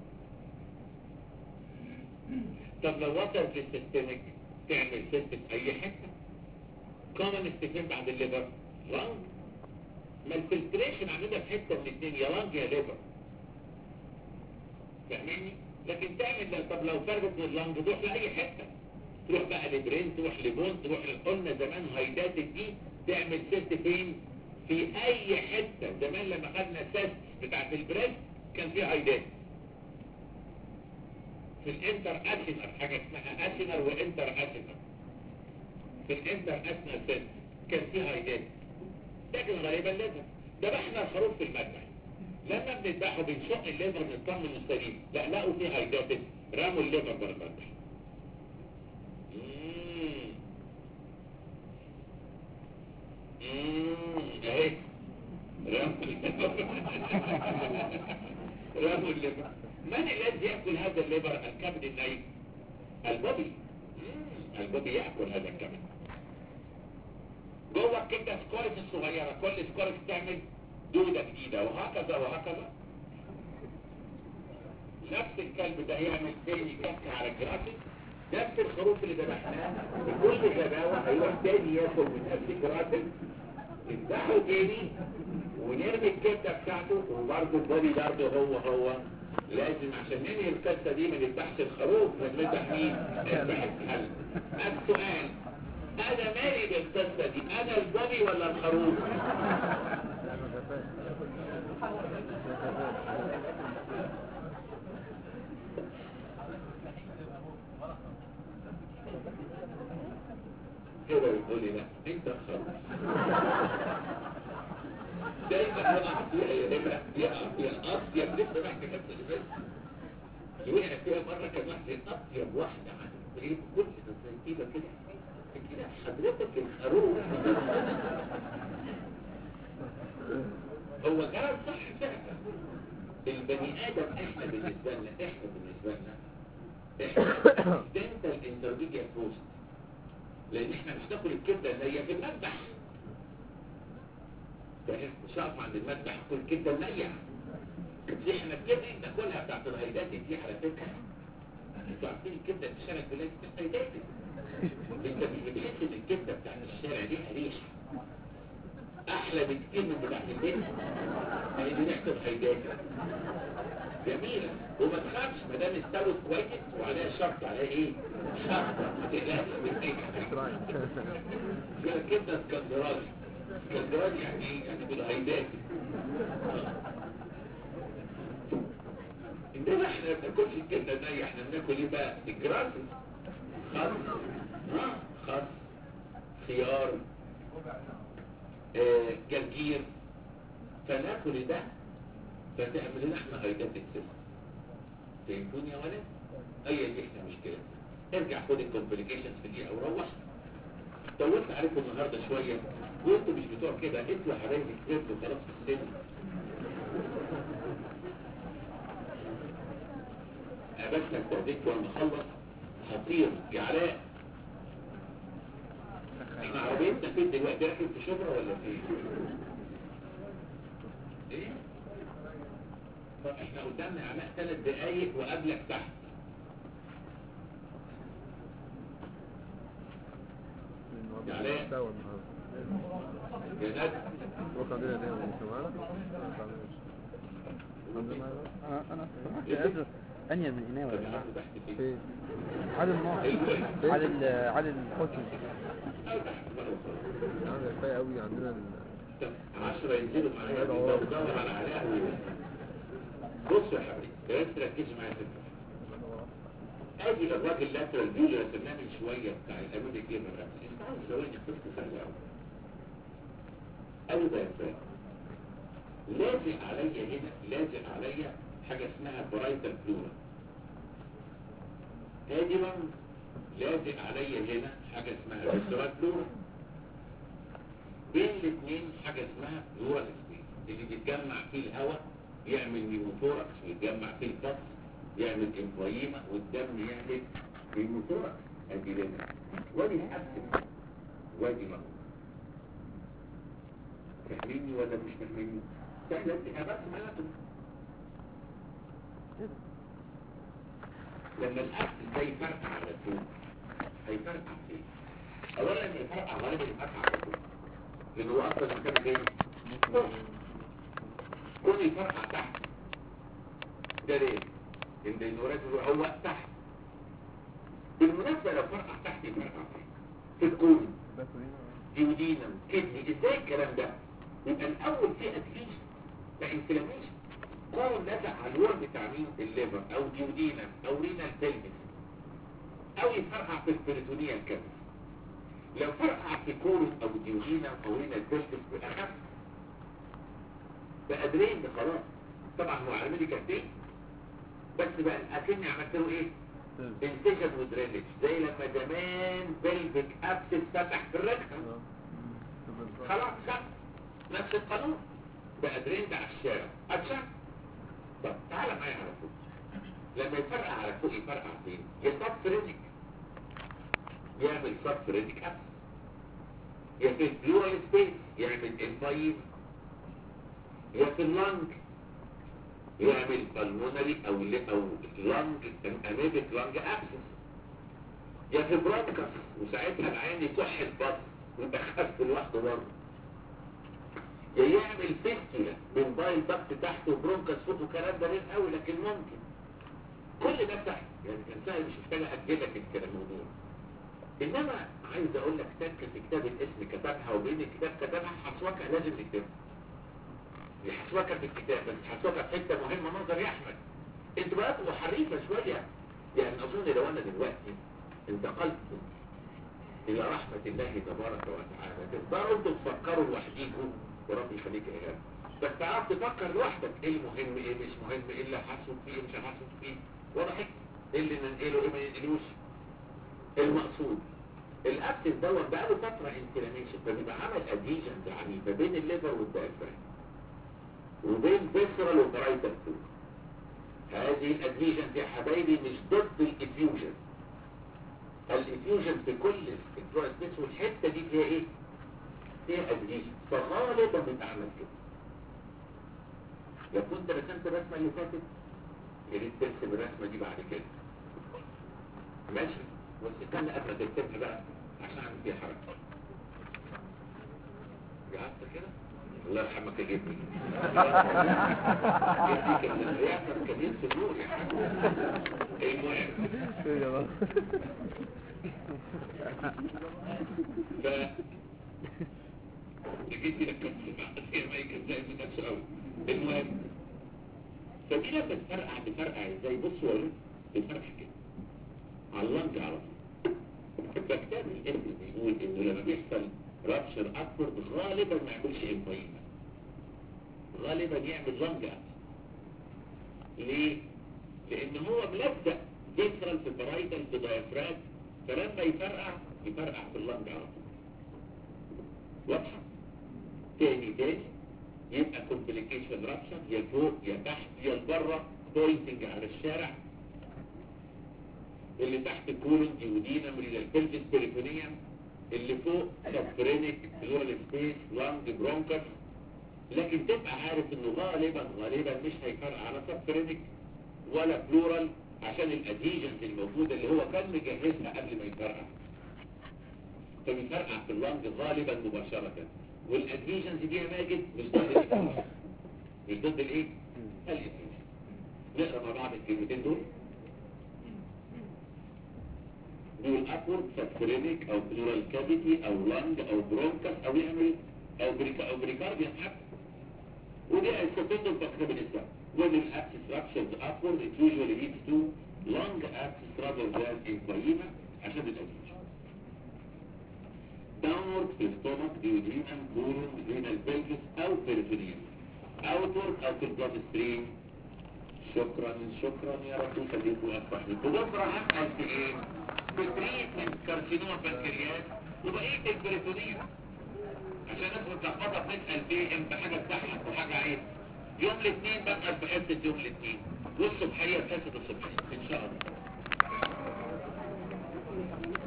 طب لو وصلت للسيستمك تعمل سيست في اي حته كومن استفين بعد الليفر لانج ما الفلتريشن عندنا في حته من الاثنين يا لانج يا ليفر فاهمني لكن تعمل طب لو فرقت من اللانج تروح لاي حته تروح بقى لبرين تروح لبون تروح قلنا زمان هايداتك دي تعمل سيست فين في اي حته زمان لما خدنا سيست بتاعت البريست كان في هايدات في الانتر اسينر حاجة اسمها اسينر وانتر اسينر في الانتر اسينر سيل كان في هايدات لكن غالبا ليفر ذبحنا الخروف في المذبح لما بنذبحه بنشق الليفر نطمن السليم لا لقوا فيه هايدات رموا الليفر بره المذبح مم. مم. اهي رموا الليفر رموا الليفر من الذي يأكل هذا الليبر الكبد النيم البوبي مم، البوبي يأكل هذا الكبد جوه الكبدة سكورس الصغيرة كل سكورس تعمل دودة جديدة وهكذا وهكذا نفس الكلب ده يعمل تاني كسر على الجرافيك نفس الخروف اللي ذبحناه بكل غباوة هيروح تاني ياكل من نفس الجرافيك نفتحه تاني ونرمي الكبدة بتاعته وبرضه البودي برضه هو هو لازم عشان ننهي القصة دي ما نذبحش الخروف نذبح مين؟ نذبح الكلب السؤال انا مالي بالقصة دي انا البودي ولا الخروف؟ كده بتقول لي لا انت الخروف دايما انا فيها يا نمرة يا يا اطيب لسه بحكي نفس اللي فات اللي وقع فيها مرة كان واحد اطيب واحدة عن البريد كل تسنتيبة كده كده حضرتك الخروف هو كلام صح فعلا البني ادم احنا بالنسبة لنا احنا بالنسبة لنا احنا دنتال انترميديا بوست لان احنا مش ناكل الكبدة اللي هي في المذبح مش هقف عند المذبح كل كبده نيه دي احنا الكبده دي ناكلها بتاعت الهيدات دي على فكره انتوا عارفين الكبده في الشارع بلاقي الهيدات انت مش بتحس ان الكبده بتاعت الشارع دي ريحه احلى بكتير من بتاعت البيت هي دي ريحه الهيدات جميلة وما تخافش ما دام استوت كويس وعليها شرط عليها ايه؟ شرط ما تقلقش من كده كبده اسكندراني اسكندراني يعني ايه؟ يعني بالهيدات انما احنا ما بناكلش الكبده النيه احنا بناكل ايه بقى؟ الجراس خس ها خس خيار آه جرجير فناكل ده فتعمل لنا احنا هيدات السم فهمتوني يا ولد؟ هي دي احنا مشكلة ارجع خد الكومبليكيشنز في دي او روح طولت عليكم النهاردة شوية وانتوا مش بتوع كده انتوا يا حبايبي كبرتوا خلاص في السن انا بس استاذنك وانا اخلص خطير يا علاء احنا عربيتنا فين دلوقتي راكب في شبرا ولا فين؟ ايه؟ طب احنا قدامنا يا علاء ثلاث دقايق وقبلك تحت يا علاء استوى النهارده يا ندى بكره عندنا دايما مش معانا انا انا مش قادر انيل من الاناء ولا عنده تحت فين فين عادل النار الوين عادل عادل الحسني او تحت بقى وخلاص. عندنا كفايه قوي عندنا ال... طب عشرة ينزلوا معايا يدور على علاء ويبقى. بصوا يا حبيبي بس ركزوا معايا في الفكرة. ادي الراجل لاترال فيو اللي رسمناه من شويه بتاع الامامي كليفر رابس اسمعوا ثواني قصه سهله قوي قالوا ده يا فندم لازق عليا هنا لازق عليا حاجه اسمها برايتال بلورا ادي لنج لازق عليا هنا حاجه اسمها فيسترال بلورا بين الاثنين حاجه اسمها بلورال سبيس اللي بيتجمع فيه الهواء يعمل نيموثوركس ويتجمع فيه البطس يعمل امبرايما والدم يعمل نيموثوركس ادي لنا وادي الابسس وادي ما فاهميني ولا مش فاهميني سهله انت بس معناته لما الابسس ده يفرقع على فوق هيفرقع فين اولا يفرقع غالبا يفرقع على فوق لان هو اصلا مكانه فين فوق كل يفرقع تحت ده ليه ان النورات هو تحت بالمناسبة لو فرقع تحت يفرقع فين في الكون ديودينا كدني ازاي الكلام ده يبقى الاول في ادفيشن ده انفلاميشن كون نزع على الور بتاع مين الليفر او ديودينا او رينال بيلفيس او يفرقع في البريتونيال كابس لو فرقع في كورس او ديودينا او رينال بيلفيس بالاخف بقى درين ده خلاص طبعا هو على ميديكال تيم بس بقى اكني عملت له ايه انتشن ودرينج زي لما زمان بلفيك ابسس فتح في الركبه خلاص خلاص نفس القانون بقى درين ده على الشارع اتشا طب تعالى معايا على فوق لما يفرقع على فوق يفرقع فين يا سب فرينيك يعمل سب فرينيك ابسس يا في البلورال سبيس يعمل انفايم يا في اللنج يعمل بالمونري او ل- او لانج اميبك لانج ابسس يا في برونكس وساعتها العين يكح البطن ويبقى خف لوحده برضه يا يعمل فيستولا من بايل ضغط تحت وبرونكس فوق وكلام ده غير قوي لكن ممكن كل ده سهل يعني كان سهل مش محتاج اجلك كده الموضوع انما عايز اقول لك تك في كتاب الاسم كتبها وبين الكتاب كتبها حسوكه لازم نكتبها دي حسوكه في الكتاب بس حسوكه في حته مهمه نظر يا احمد انتوا بقى تبقوا حريفه شويه يعني اظن لو انا دلوقتي انتقلت الى رحمه الله تبارك وتعالى تقدروا انتوا تفكروا لوحديكم وربي يخليك يا ايهاب بس تعرف تفكر لوحدك ايه المهم ايه مش مهم ايه اللي حاسس فيه ايه مش حاسس فيه وضحت ايه اللي ننقله ايه ما ننقلوش المقصود الابسس دوت بقى له فتره انفلاميشن فبيبقى عمل اديشنز عنيفه بين الليفر والدايفرام وبين فيسرال وبرايتال فود هذه الاديشنز يا حبايبي مش ضد الافيوجن الافيوجن في كل البروستيس والحته دي فيها ايه؟ فيها اديشن فغالبا بتعمل كده لو كنت رسمت الرسمه اللي فاتت يا ريت ترسم الرسمه دي بعد كده ماشي بس استنى قبل ما تكتبها بقى عشان اعمل فيها حركه قعدت كده الله يرحمك يا جدي جدي كان يعمل كبير في النور يا حبيبي المهم ايه يا بابا ف جدي لك هي ما يكذب من نفسه قوي المهم فدي لما تفرقع تفرقع ازاي بصوا يا ولد تفرقع كده على اللنج على طول فكتاب الاسم بيقول انه لما بيحصل رابشر اكبر غالبا ما يعملش امبايما غالبا يعمل لنج أبس. ليه؟ لان هو ملزق فيسرال في برايتال في دايفراج فلما يفرقع يفرقع في اللنج على طول واضحه؟ تاني تاني يبقى كومبليكيشن رابشر يا فوق يا تحت يا لبره بوينتنج على الشارع اللي تحت كولون ديودينا مريدا البلفس بيريتونيوم اللي فوق سبرينيك بلورال سبيس لانج برونكس لكن تبقى عارف انه غالبا غالبا مش هيفرق على سبرينيك ولا بلورال عشان الاديجنز الموجوده اللي هو كان مجهزها قبل ما يفرقع فبيفرقع في اللانج غالبا مباشره والاديجنز دي يا ماجد مش ضد الإفيوجن. مش ضد الايه؟ الاديجن نقرا مع بعض الكلمتين دول بيقول ابورد سبسرينيك او بلورال كافيتي او لانج او برونكس او يعمل او بريكا او بريكارديان ابس ودي السبندل بكتيريا when the abscess ruptures upward it usually leads to lung abscess rather than empyema عشان الأدوية downward في الستومك duodenum colon renal pelvis او peritoneum outward او في البلاد ستريم شكرا شكرا يا رب يخليك ويصلح لك وبكره هسأل في ايه؟ في تريتمنت كارسينوما بنكرياس وبقيه البريتونيوم عشان الناس متلخبطه بنسال فيه امتى حاجه تضحك وحاجه عيب يوم الاثنين بسال في حصه يوم الاثنين والصبحيه في حصه الصبحيه ان شاء الله